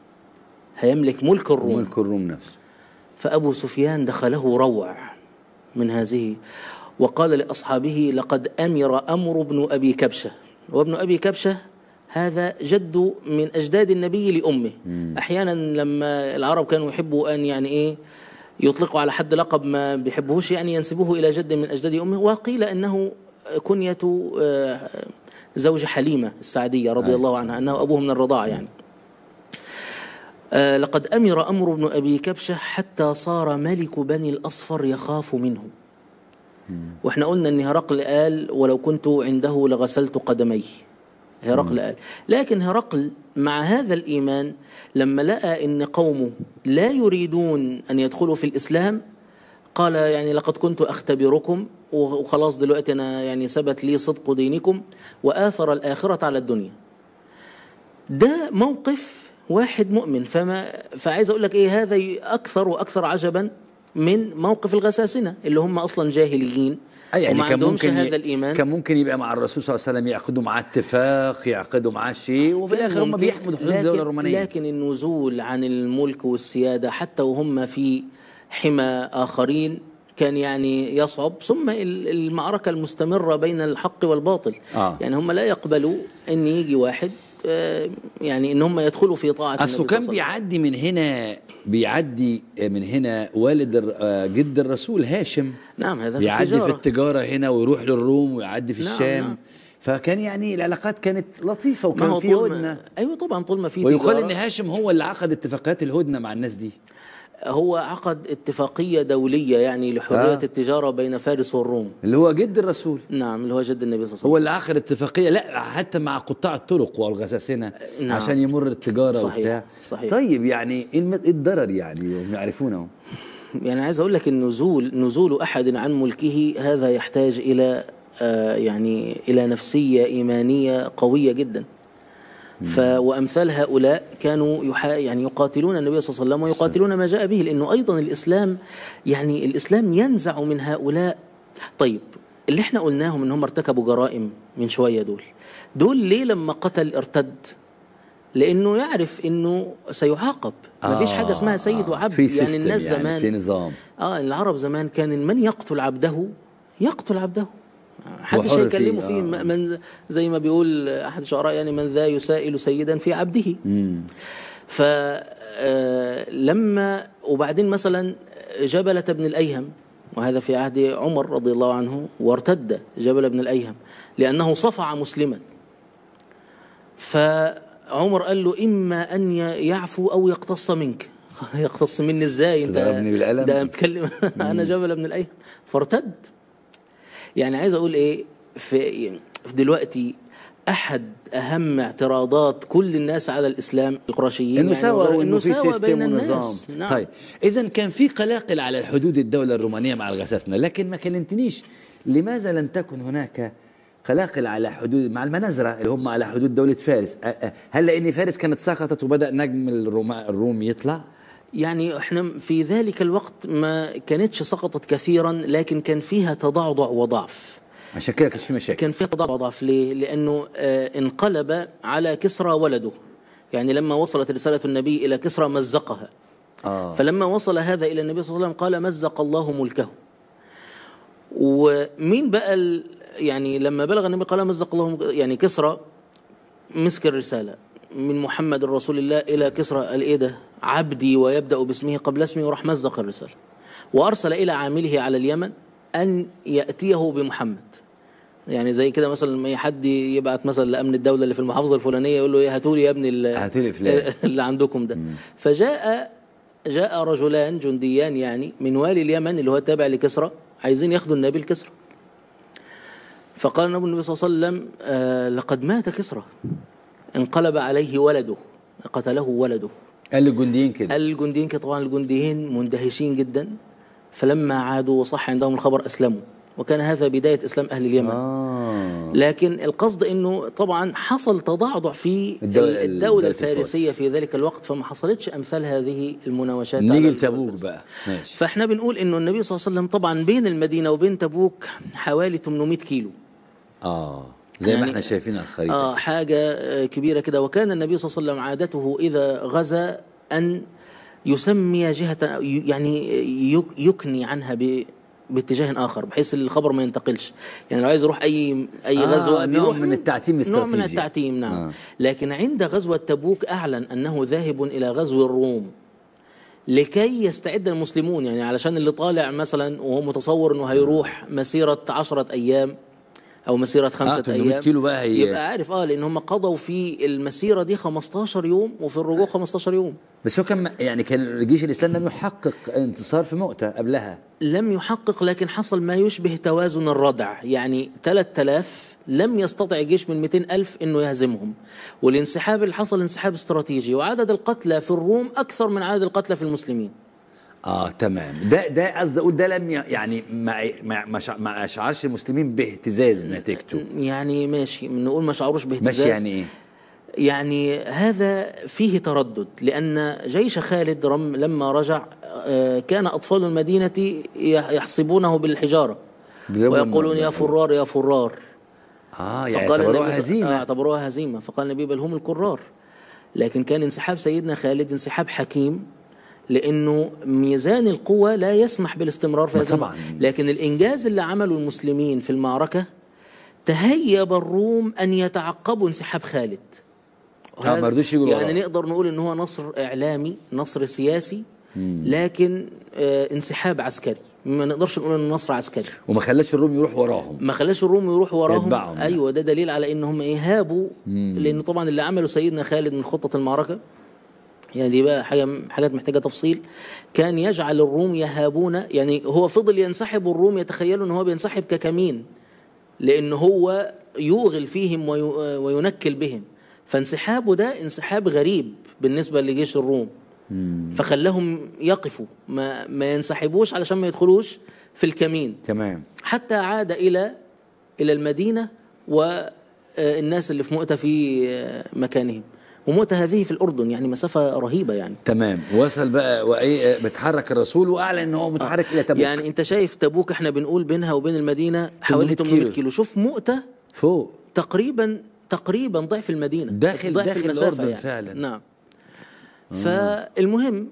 Speaker 2: هيملك ملك الروم
Speaker 1: ملك الروم نفسه
Speaker 2: فأبو سفيان دخله روع من هذه وقال لأصحابه لقد أمر أمر ابن أبي كبشة وابن أبي كبشة هذا جد من أجداد النبي لأمه أحيانا لما العرب كانوا يحبوا أن يعني إيه يطلقوا على حد لقب ما بيحبوش يعني ينسبوه إلى جد من أجداد أمه وقيل أنه كنية آه، زوج حليمة السعدية رضي الله عنها أنه أبوه من الرضاعة يعني آه، لقد أمر أمر بن أبي كبشة حتى صار ملك بني الأصفر يخاف منه واحنا قلنا ان هرقل قال ولو كنت عنده لغسلت قدميه هرقل قال لكن هرقل مع هذا الإيمان لما لقى ان قومه لا يريدون أن يدخلوا في الإسلام قال يعني لقد كنت أختبركم وخلاص دلوقتي أنا يعني ثبت لي صدق دينكم وآثر الآخرة على الدنيا ده موقف واحد مؤمن فما فعايز اقول لك ايه هذا اكثر واكثر عجبا من موقف الغساسنه اللي هم اصلا جاهليين
Speaker 1: أي
Speaker 2: وما
Speaker 1: كان
Speaker 2: عندهمش
Speaker 1: ممكن ي-
Speaker 2: هذا الايمان
Speaker 1: كان ممكن يبقى مع الرسول صلى الله عليه وسلم يعقدوا معاه اتفاق يعقدوا معاه شيء وفي
Speaker 2: كان
Speaker 1: الاخر هم
Speaker 2: ممكن،
Speaker 1: بيحمدوا حدود الدوله
Speaker 2: لكن-
Speaker 1: الرومانيه
Speaker 2: لكن النزول عن الملك والسياده حتى وهم في حمى اخرين كان يعني يصعب ثم ال- المعركه المستمره بين الحق والباطل
Speaker 1: آه.
Speaker 2: يعني هم لا يقبلوا ان يجي واحد آه، يعني ان هم يدخلوا في طاعه
Speaker 1: اصله
Speaker 2: النبي
Speaker 1: كان
Speaker 2: صلى الله عليه
Speaker 1: بيعدي من هنا بيعدي من هنا والد الر- آه، جد الرسول هاشم
Speaker 2: وسلم. نعم هذا في
Speaker 1: بيعدي في
Speaker 2: التجاره
Speaker 1: التجاره هنا ويروح للروم ويعدي في
Speaker 2: نعم،
Speaker 1: الشام
Speaker 2: نعم.
Speaker 1: فكان يعني العلاقات كانت لطيفه
Speaker 2: ما
Speaker 1: وكان
Speaker 2: هو
Speaker 1: في
Speaker 2: طول ما
Speaker 1: هدنه
Speaker 2: ايوه طبعا طول ما في
Speaker 1: ويقال
Speaker 2: تجارة
Speaker 1: ان هاشم هو اللي عقد اتفاقات الهدنه مع الناس دي
Speaker 2: هو عقد اتفاقيه دوليه يعني لحريه
Speaker 1: آه.
Speaker 2: آه. التجاره بين فارس والروم
Speaker 1: اللي هو جد الرسول
Speaker 2: نعم اللي هو جد النبي صلى الله عليه
Speaker 1: هو اللي عقد اتفاقيه لا حتى مع قطاع الطرق والغساسنه
Speaker 2: نعم.
Speaker 1: عشان يمر التجاره
Speaker 2: صحيح،
Speaker 1: وبتاع
Speaker 2: صحيح.
Speaker 1: طيب يعني ايه الم- إيه الضرر يعني هم يعرفونه
Speaker 2: وسلم يعني عايز اقول لك النزول نزول احد عن ملكه هذا يحتاج الى آه يعني الى نفسيه ايمانيه قويه جدا ف وامثال هؤلاء كانوا يحا يعني يقاتلون النبي صلى الله عليه وسلم ويقاتلون ما جاء به لانه ايضا الاسلام يعني الاسلام ينزع من هؤلاء طيب اللي احنا قلناهم ان هم ارتكبوا جرائم من شويه دول دول ليه لما قتل ارتد لانه يعرف انه سيعاقب ما فيش حاجه اسمها سيد وعبد
Speaker 1: في
Speaker 2: يعني
Speaker 1: سيستم
Speaker 2: الناس
Speaker 1: يعني
Speaker 2: زمان
Speaker 1: في نظام
Speaker 2: اه العرب زمان كان من يقتل عبده يقتل عبده محدش
Speaker 1: وحر
Speaker 2: هيكلمه
Speaker 1: فيه،
Speaker 2: فيه
Speaker 1: آه.
Speaker 2: من زي ما بيقول احد الشعراء يعني من ذا يسائل سيدا في عبده فلما وبعدين مثلا جبلة بن الأيهم وهذا في عهد عمر رضي الله عنه وارتد جبل بن الأيهم لأنه صفع مسلما فعمر قال له إما أن ي- يعفو أو يقتص منك يقتص مني ازاي انت
Speaker 1: تضربني بالقلم؟
Speaker 2: ده بتكلم انا جبل بن الايهم فارتد يعني عايز اقول ايه في دلوقتي احد اهم اعتراضات كل الناس على الاسلام القرشيين
Speaker 1: انه سوى
Speaker 2: وغيره،
Speaker 1: وانه في
Speaker 2: سوى
Speaker 1: سيستم
Speaker 2: بين
Speaker 1: ونظام
Speaker 2: الناس نعم.
Speaker 1: طيب اذا كان في قلاقل على حدود الدوله الرومانيه مع الغساسنه لكن ما كلمتنيش لماذا لم تكن هناك قلاقل على حدود مع المنازره اللي هم على حدود دوله فارس أ- أ- هل لان فارس كانت سقطت وبدا نجم الروما الروم يطلع
Speaker 2: يعني احنا في ذلك الوقت ما كانتش سقطت كثيرا لكن كان فيها تضعضع وضعف
Speaker 1: عشان كده كانش في مشاكل
Speaker 2: كان فيها تضعضع وضعف ليه؟ لانه آه، انقلب على كسرى ولده يعني لما وصلت رساله النبي الى كسرى مزقها
Speaker 1: اه
Speaker 2: فلما وصل هذا الى النبي صلى الله عليه وسلم قال مزق الله ملكه ومين بقى ال- يعني لما بلغ النبي قال مزق الله ملكه يعني كسرى مسك الرساله من محمد رسول الله الى كسرى قال ايه ده عبدي ويبدا باسمه قبل اسمه وراح مزق الرساله وارسل الى عامله على اليمن ان ياتيه بمحمد يعني زي كده مثلا لما أي حد يبعت مثلا لامن الدوله اللي في المحافظه الفلانيه يقول له ايه هاتوا لي يا ابني ال-
Speaker 1: هاتوا لي فلان.
Speaker 2: اللي عندكم ده فجاء جاء رجلان جنديان يعني من والي اليمن اللي هو تابع لكسرى عايزين ياخدوا النبي لكسرى فقال النبي النبي صلى الله عليه وسلم آه لقد مات كسرى انقلب عليه ولده قتله ولده
Speaker 1: قال للجنديين كده
Speaker 2: الجنديين كده طبعا الجنديين مندهشين جدا فلما عادوا وصح عندهم الخبر اسلموا وكان هذا بدايه اسلام اهل اليمن
Speaker 1: اه
Speaker 2: لكن القصد انه طبعا حصل تضعضع في
Speaker 1: الدولة-
Speaker 2: الدولة, الدولة
Speaker 1: دولة
Speaker 2: الفارسيه في ذلك الوقت فما حصلتش امثال هذه المناوشات
Speaker 1: نيجي
Speaker 2: على
Speaker 1: لتبوك بقى ماشي
Speaker 2: فاحنا بنقول انه النبي صلى الله عليه وسلم طبعا بين المدينه وبين تبوك حوالي 800 كيلو
Speaker 1: اه زي ما
Speaker 2: يعني-
Speaker 1: احنا شايفين على الخريطه
Speaker 2: اه حاجه آه، كبيره كده وكان النبي صلى الله عليه وسلم عادته اذا غزا ان يسمي جهه يعني يك- يكني عنها ب باتجاه اخر بحيث الخبر ما ينتقلش يعني لو عايز يروح اي اي
Speaker 1: آه،
Speaker 2: غزوه
Speaker 1: نوع
Speaker 2: بيروح
Speaker 1: من التعتيم
Speaker 2: نوع من
Speaker 1: الاستراتيجي.
Speaker 2: التعتيم نعم
Speaker 1: آه.
Speaker 2: آه. لكن عند غزوه تبوك اعلن انه ذاهب الى غزو الروم لكي يستعد المسلمون يعني علشان اللي طالع مثلا وهو متصور انه هيروح مسيره عشرة ايام او مسيره خمسة
Speaker 1: 800
Speaker 2: ايام
Speaker 1: كيلو بقى هي-
Speaker 2: يبقى عارف اه لان هم قضوا في المسيره دي 15 يوم وفي الرجوع 15 يوم
Speaker 1: بس هو كان يعني كان الجيش الاسلامي لم يحقق انتصار في مؤتة قبلها
Speaker 2: لم يحقق لكن حصل ما يشبه توازن الردع يعني 3000 لم يستطع جيش من 200 ألف أنه يهزمهم والانسحاب اللي حصل انسحاب استراتيجي وعدد القتلى في الروم أكثر من عدد القتلى في المسلمين
Speaker 1: اه تمام ده ده قصدي اقول ده لم ي- يعني ما ما ما شع- ما اشعرش المسلمين باهتزاز نتيجته
Speaker 2: يعني ماشي نقول ما شعروش باهتزاز
Speaker 1: ماشي يعني ايه
Speaker 2: يعني هذا فيه تردد لأن جيش خالد رم لما رجع آه، كان أطفال المدينة يح- يحسبونه بالحجارة
Speaker 1: بيضربوا
Speaker 2: ويقولون
Speaker 1: النار.
Speaker 2: يا فرار يا فرار
Speaker 1: اه يعني
Speaker 2: فقال
Speaker 1: اعتبروها
Speaker 2: النبي صلى- آه،
Speaker 1: هزيمه
Speaker 2: اعتبروها هزيمة فقال النبي بل هم الكرار لكن كان انسحاب سيدنا خالد انسحاب حكيم لأنه ميزان القوة لا يسمح بالاستمرار في
Speaker 1: ما
Speaker 2: هذه
Speaker 1: طبعاً.
Speaker 2: لكن الإنجاز اللي عمله المسلمين في المعركة تهيب الروم أن يتعقبوا انسحاب خالد
Speaker 1: آه،
Speaker 2: وهذا-
Speaker 1: ما رضوش يجروا
Speaker 2: يعني
Speaker 1: وراه.
Speaker 2: نقدر نقول ان هو نصر اعلامي نصر سياسي لكن آه انسحاب عسكري ما نقدرش نقول انه نصر عسكري
Speaker 1: وما خلاش الروم يروح وراهم
Speaker 2: ما خلاش الروم يروحوا وراهم
Speaker 1: يتبعهم.
Speaker 2: ايوه ده دليل على ان هم ايه هابوا لان طبعا اللي عمله سيدنا خالد من خطه المعركه يعني دي بقى حاجه حاجات محتاجه تفصيل كان يجعل الروم يهابون يعني هو فضل ينسحب والروم يتخيلوا ان هو بينسحب ككمين لان هو يوغل فيهم وي- وينكل بهم فانسحابه ده انسحاب غريب بالنسبه لجيش الروم فخلاهم يقفوا ما ما ينسحبوش علشان ما يدخلوش في الكمين
Speaker 1: تمام
Speaker 2: حتى عاد الى الى المدينه والناس اللي في مؤتة في آه، مكانهم ومؤتة هذه في الاردن يعني مسافه رهيبه يعني
Speaker 1: تمام وصل بقى وايه بتحرك الرسول واعلن ان هو متحرك الى تبوك
Speaker 2: يعني انت شايف تبوك احنا بنقول بينها وبين المدينه
Speaker 1: 800
Speaker 2: حوالي 800
Speaker 1: كيلو.
Speaker 2: كيلو, شوف مؤتة
Speaker 1: فوق
Speaker 2: تقريبا تقريبا ضعف المدينه
Speaker 1: داخل-
Speaker 2: ضعف
Speaker 1: داخل
Speaker 2: المسافة
Speaker 1: الأردن
Speaker 2: يعني.
Speaker 1: فعلا.
Speaker 2: نعم فالمهم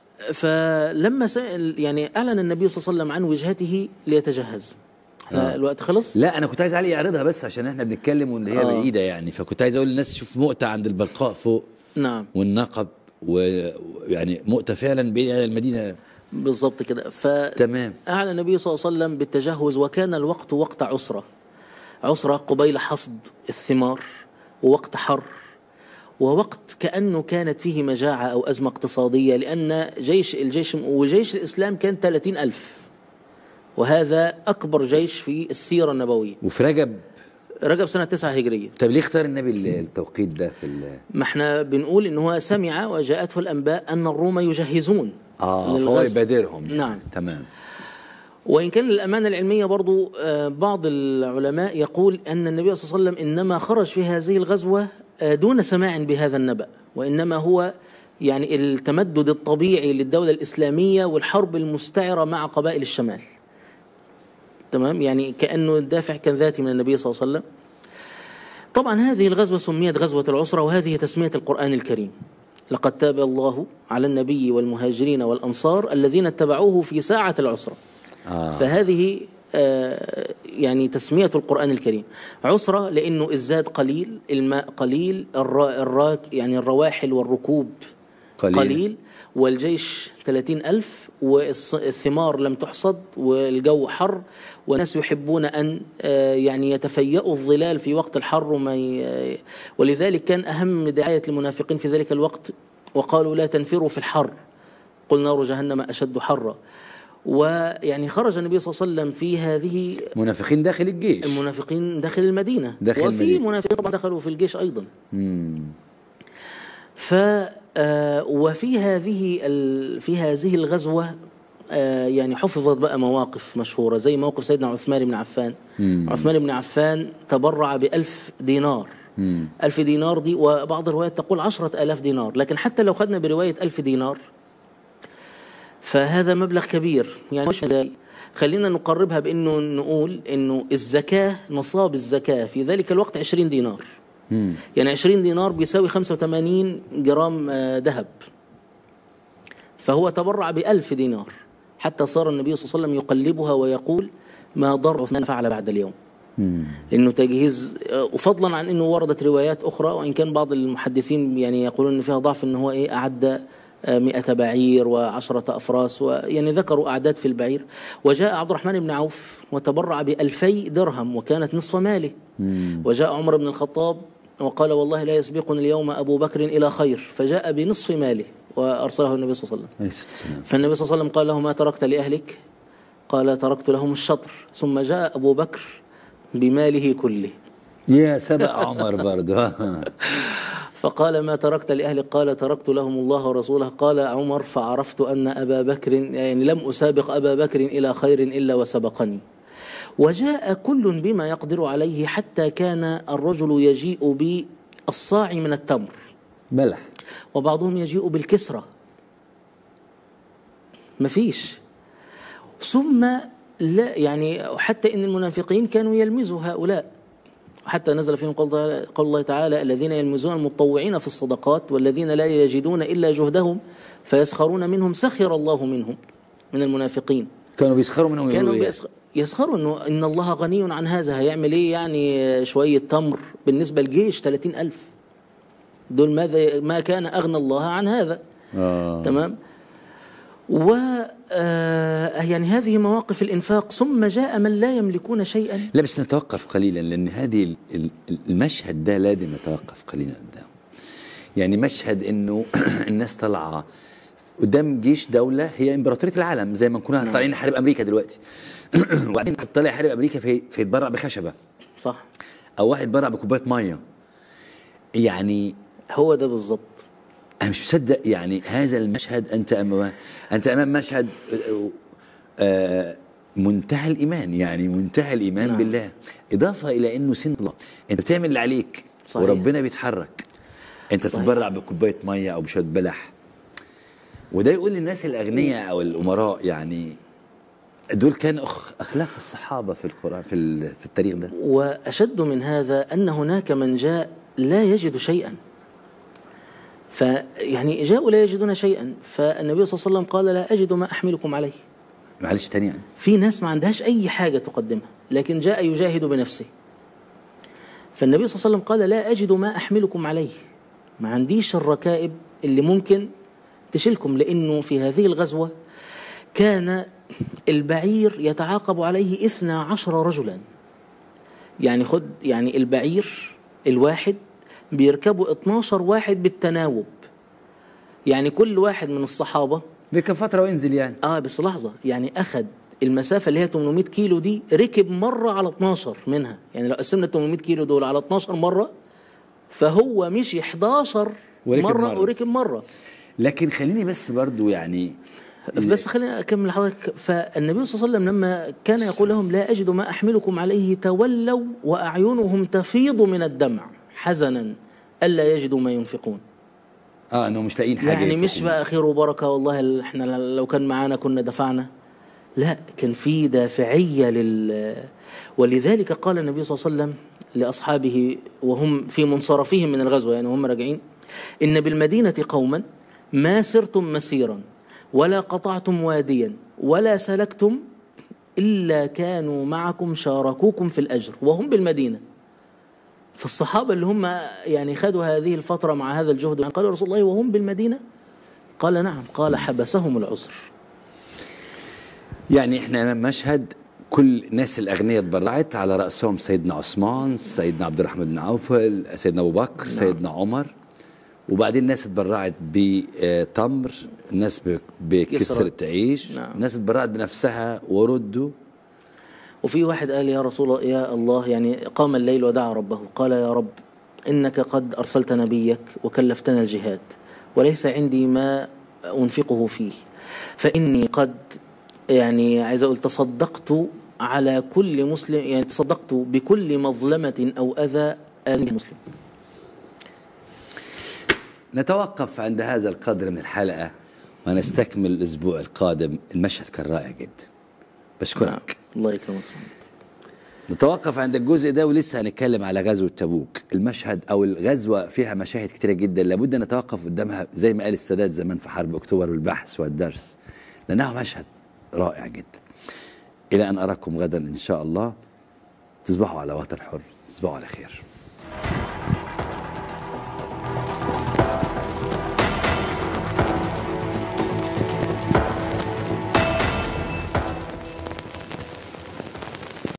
Speaker 2: فلما سأل يعني اعلن النبي صلى الله عليه وسلم عن وجهته ليتجهز احنا
Speaker 1: آه.
Speaker 2: الوقت خلص
Speaker 1: لا انا كنت عايز علي يعرضها بس عشان احنا بنتكلم واللي هي
Speaker 2: آه.
Speaker 1: بعيده يعني فكنت عايز اقول للناس شوف مؤتة عند البلقاء فوق
Speaker 2: نعم
Speaker 1: والنقب ويعني مؤتة فعلا بعيد عن المدينه
Speaker 2: بالضبط كده ف
Speaker 1: تمام
Speaker 2: أعلن النبي صلى الله عليه وسلم بالتجهز وكان الوقت وقت عسرة عسرة قبيل حصد الثمار ووقت حر ووقت كأنه كانت فيه مجاعة أو أزمة اقتصادية لأن جيش الجيش وجيش الإسلام كان 30 ألف وهذا أكبر جيش في السيرة النبوية
Speaker 1: وفي رجب
Speaker 2: رجب سنة 9 هجرية
Speaker 1: طب ليه اختار النبي ال- التوقيت ده في ال-
Speaker 2: ما احنا بنقول إن هو سمع وجاءته الأنباء أن الروم يجهزون
Speaker 1: اه فهو
Speaker 2: للغزو.
Speaker 1: يبادرهم يعني.
Speaker 2: نعم.
Speaker 1: تمام
Speaker 2: وإن كان للأمانة العلمية برضو آه، بعض العلماء يقول أن النبي صلى الله عليه وسلم إنما خرج في هذه الغزوة آه، دون سماع بهذا النبأ وإنما هو يعني التمدد الطبيعي للدولة الإسلامية والحرب المستعرة مع قبائل الشمال تمام يعني كأنه الدافع كان ذاتي من النبي صلى الله عليه وسلم طبعا هذه الغزوة سميت غزوة العسرة وهذه تسمية القرآن الكريم لقد تاب الله على النبي والمهاجرين والأنصار الذين اتبعوه في ساعة العسرة
Speaker 1: اه
Speaker 2: فهذه آه، يعني تسمية القرآن الكريم عسرة لأنه الزاد قليل الماء قليل الرا الراك يعني الرواحل والركوب
Speaker 1: قليل.
Speaker 2: قليل, قليل والجيش 30 ألف والثمار لم تحصد والجو حر والناس يحبون أن آه، يعني يتفيأوا الظلال في وقت الحر وما ي- ولذلك كان أهم دعاية المنافقين في ذلك الوقت وقالوا لا تنفروا في الحر قل نار جهنم أشد حرا ويعني خرج النبي صلى الله عليه وسلم في هذه
Speaker 1: منافقين داخل الجيش
Speaker 2: المنافقين داخل المدينة
Speaker 1: داخل
Speaker 2: وفي
Speaker 1: المدينة.
Speaker 2: منافقين طبعا دخلوا في الجيش أيضا
Speaker 1: مم.
Speaker 2: ف آه، وفي هذه ال... في هذه الغزوة آه، يعني حفظت بقى مواقف مشهورة زي موقف سيدنا عثمان بن عفان
Speaker 1: مم.
Speaker 2: عثمان بن عفان تبرع بألف دينار
Speaker 1: مم.
Speaker 2: ألف دينار دي وبعض الروايات تقول عشرة ألاف دينار لكن حتى لو خدنا برواية ألف دينار فهذا مبلغ كبير يعني مش ازاي خلينا نقربها بأنه نقول أنه الزكاة نصاب الزكاة في ذلك الوقت 20 دينار
Speaker 1: مم.
Speaker 2: يعني 20 دينار بيساوي 85 جرام آه، ذهب فهو تبرع بألف دينار حتى صار النبي صلى الله عليه وسلم يقلبها ويقول ما ضر عثمان فعل بعد اليوم لانه تجهيز وفضلا عن انه وردت روايات اخرى وان كان بعض المحدثين يعني يقولون ان فيها ضعف ان هو ايه اعد مئة بعير وعشرة أفراس ويعني ذكروا أعداد في البعير وجاء عبد الرحمن بن عوف وتبرع بألفي درهم وكانت نصف ماله وجاء عمر بن الخطاب وقال والله لا يسبقني اليوم أبو بكر إلى خير فجاء بنصف ماله وأرسله النبي صلى الله عليه وسلم
Speaker 1: عليه الصلاة والسلام.
Speaker 2: فالنبي صلى الله عليه وسلم قال له ما تركت لأهلك قال تركت لهم الشطر ثم جاء أبو بكر بماله كله
Speaker 1: يا سبق عمر برضه
Speaker 2: فقال ما تركت لأهلك قال تركت لهم الله ورسوله قال عمر فعرفت أن أبا بكر يعني لم أسابق أبا بكر إلى خير إلا وسبقني وجاء كل بما يقدر عليه حتى كان الرجل يجيء بالصاع من التمر
Speaker 1: بلح
Speaker 2: وبعضهم يجيء بالكسرة مفيش ثم لا يعني حتى ان المنافقين كانوا يلمزوا هؤلاء حتى نزل فيهم قول تعالى- قول الله تعالى الذين يلمزون المطوعين في الصدقات والذين لا يجدون الا جهدهم فيسخرون منهم سخر الله منهم من المنافقين
Speaker 1: كانوا بيسخروا منهم
Speaker 2: كانوا
Speaker 1: يقولوا إيه؟
Speaker 2: بيسخ- يسخروا انه ان الله غني عن هذا هيعمل ايه يعني شويه تمر بالنسبه للجيش 30000 دول ماذا ما كان اغنى الله عن هذا
Speaker 1: آه.
Speaker 2: تمام و آه، يعني هذه مواقف الانفاق ثم جاء من لا يملكون شيئا
Speaker 1: لا بس نتوقف قليلا لان هذه ال- ال- المشهد ده لازم نتوقف قليلا قدامه يعني مشهد انه الناس طالعه قدام جيش دوله هي امبراطوريه العالم زي ما كنا طالعين نحارب امريكا دلوقتي وبعدين طالع يحارب امريكا في فيتبرع بخشبه
Speaker 2: صح
Speaker 1: او واحد يتبرع بكوبايه ميه يعني
Speaker 2: هو ده بالظبط
Speaker 1: انا مش مصدق يعني هذا المشهد انت امام انت امام مشهد آه، آه، منتهى الايمان يعني منتهى الايمان
Speaker 2: نعم.
Speaker 1: بالله اضافه الى انه سن الله انت بتعمل اللي عليك
Speaker 2: صحيح.
Speaker 1: وربنا بيتحرك انت
Speaker 2: صحيح.
Speaker 1: تتبرع بكوبايه ميه او بشويه بلح وده يقول للناس الاغنياء او الامراء يعني دول كانوا أخ- اخلاق الصحابه في القران في ال- في التاريخ ده
Speaker 2: واشد من هذا ان هناك من جاء لا يجد شيئا فيعني جاءوا لا يجدون شيئا فالنبي صلى الله عليه وسلم قال لا اجد ما احملكم عليه
Speaker 1: معلش تاني يعني
Speaker 2: في ناس ما عندهاش أي حاجة تقدمها لكن جاء يجاهد بنفسه فالنبي صلى الله عليه وسلم قال لا أجد ما أحملكم عليه ما عنديش الركائب اللي ممكن تشيلكم لأنه في هذه الغزوة كان البعير يتعاقب عليه إثنى عشر رجلا يعني خد يعني البعير الواحد بيركبوا 12 واحد بالتناوب يعني كل واحد من الصحابة
Speaker 1: بكم فتره وينزل يعني
Speaker 2: اه بس لحظه يعني اخد المسافه اللي هي 800 كيلو دي ركب مره على 12 منها يعني لو قسمنا ال 800 كيلو دول على 12 مره فهو مشي 11
Speaker 1: وركب
Speaker 2: مره
Speaker 1: مرة.
Speaker 2: وركب مره
Speaker 1: لكن خليني بس برضو يعني
Speaker 2: بس خليني اكمل لحضرتك فالنبي صلى الله عليه وسلم لما كان يقول لهم لا اجد ما احملكم عليه تولوا واعينهم تفيض من الدمع حزنا الا يجدوا ما ينفقون
Speaker 1: اه انه مش لاقيين حاجه
Speaker 2: يعني مش
Speaker 1: ينفقون.
Speaker 2: بقى خير وبركه والله ال- احنا لو كان معانا كنا دفعنا لا كان في دافعيه لل ولذلك قال النبي صلى الله عليه وسلم لاصحابه وهم في منصرفهم من الغزوه يعني هم راجعين ان بالمدينه قوما ما سرتم مسيرا ولا قطعتم واديا ولا سلكتم الا كانوا معكم شاركوكم في الاجر وهم بالمدينه فالصحابة اللي هم يعني خدوا هذه الفترة مع هذا الجهد قالوا رسول الله وهم بالمدينة قال نعم قال حبسهم العسر
Speaker 1: يعني احنا امام مشهد كل الناس الاغنياء اتبرعت على راسهم سيدنا عثمان سيدنا عبد الرحمن بن عوف سيدنا ابو بكر نعم. سيدنا عمر وبعدين الناس اتبرعت بتمر الناس ب- بكسرة عيش
Speaker 2: نعم.
Speaker 1: الناس اتبرعت بنفسها وردوا
Speaker 2: وفي واحد قال يا رسول الله يا الله يعني قام الليل ودعا ربه قال يا رب إنك قد أرسلت نبيك وكلفتنا الجهاد وليس عندي ما أنفقه فيه فإني قد يعني عايز أقول تصدقت على كل مسلم يعني تصدقت بكل مظلمة أو أذى آذي مسلم
Speaker 1: نتوقف عند هذا القدر من الحلقة ونستكمل الأسبوع القادم المشهد كان رائع جدا بشكرك
Speaker 2: الله يكرمك
Speaker 1: نتوقف عند الجزء ده ولسه هنتكلم على غزوة تبوك المشهد أو الغزوة فيها مشاهد كتيرة جدا لابد نتوقف قدامها زي ما قال السادات زمان في حرب أكتوبر بالبحث والدرس لأنها مشهد رائع جدا الى ان اراكم غدا ان شاء الله تصبحوا على وتر حر تصبحوا على خير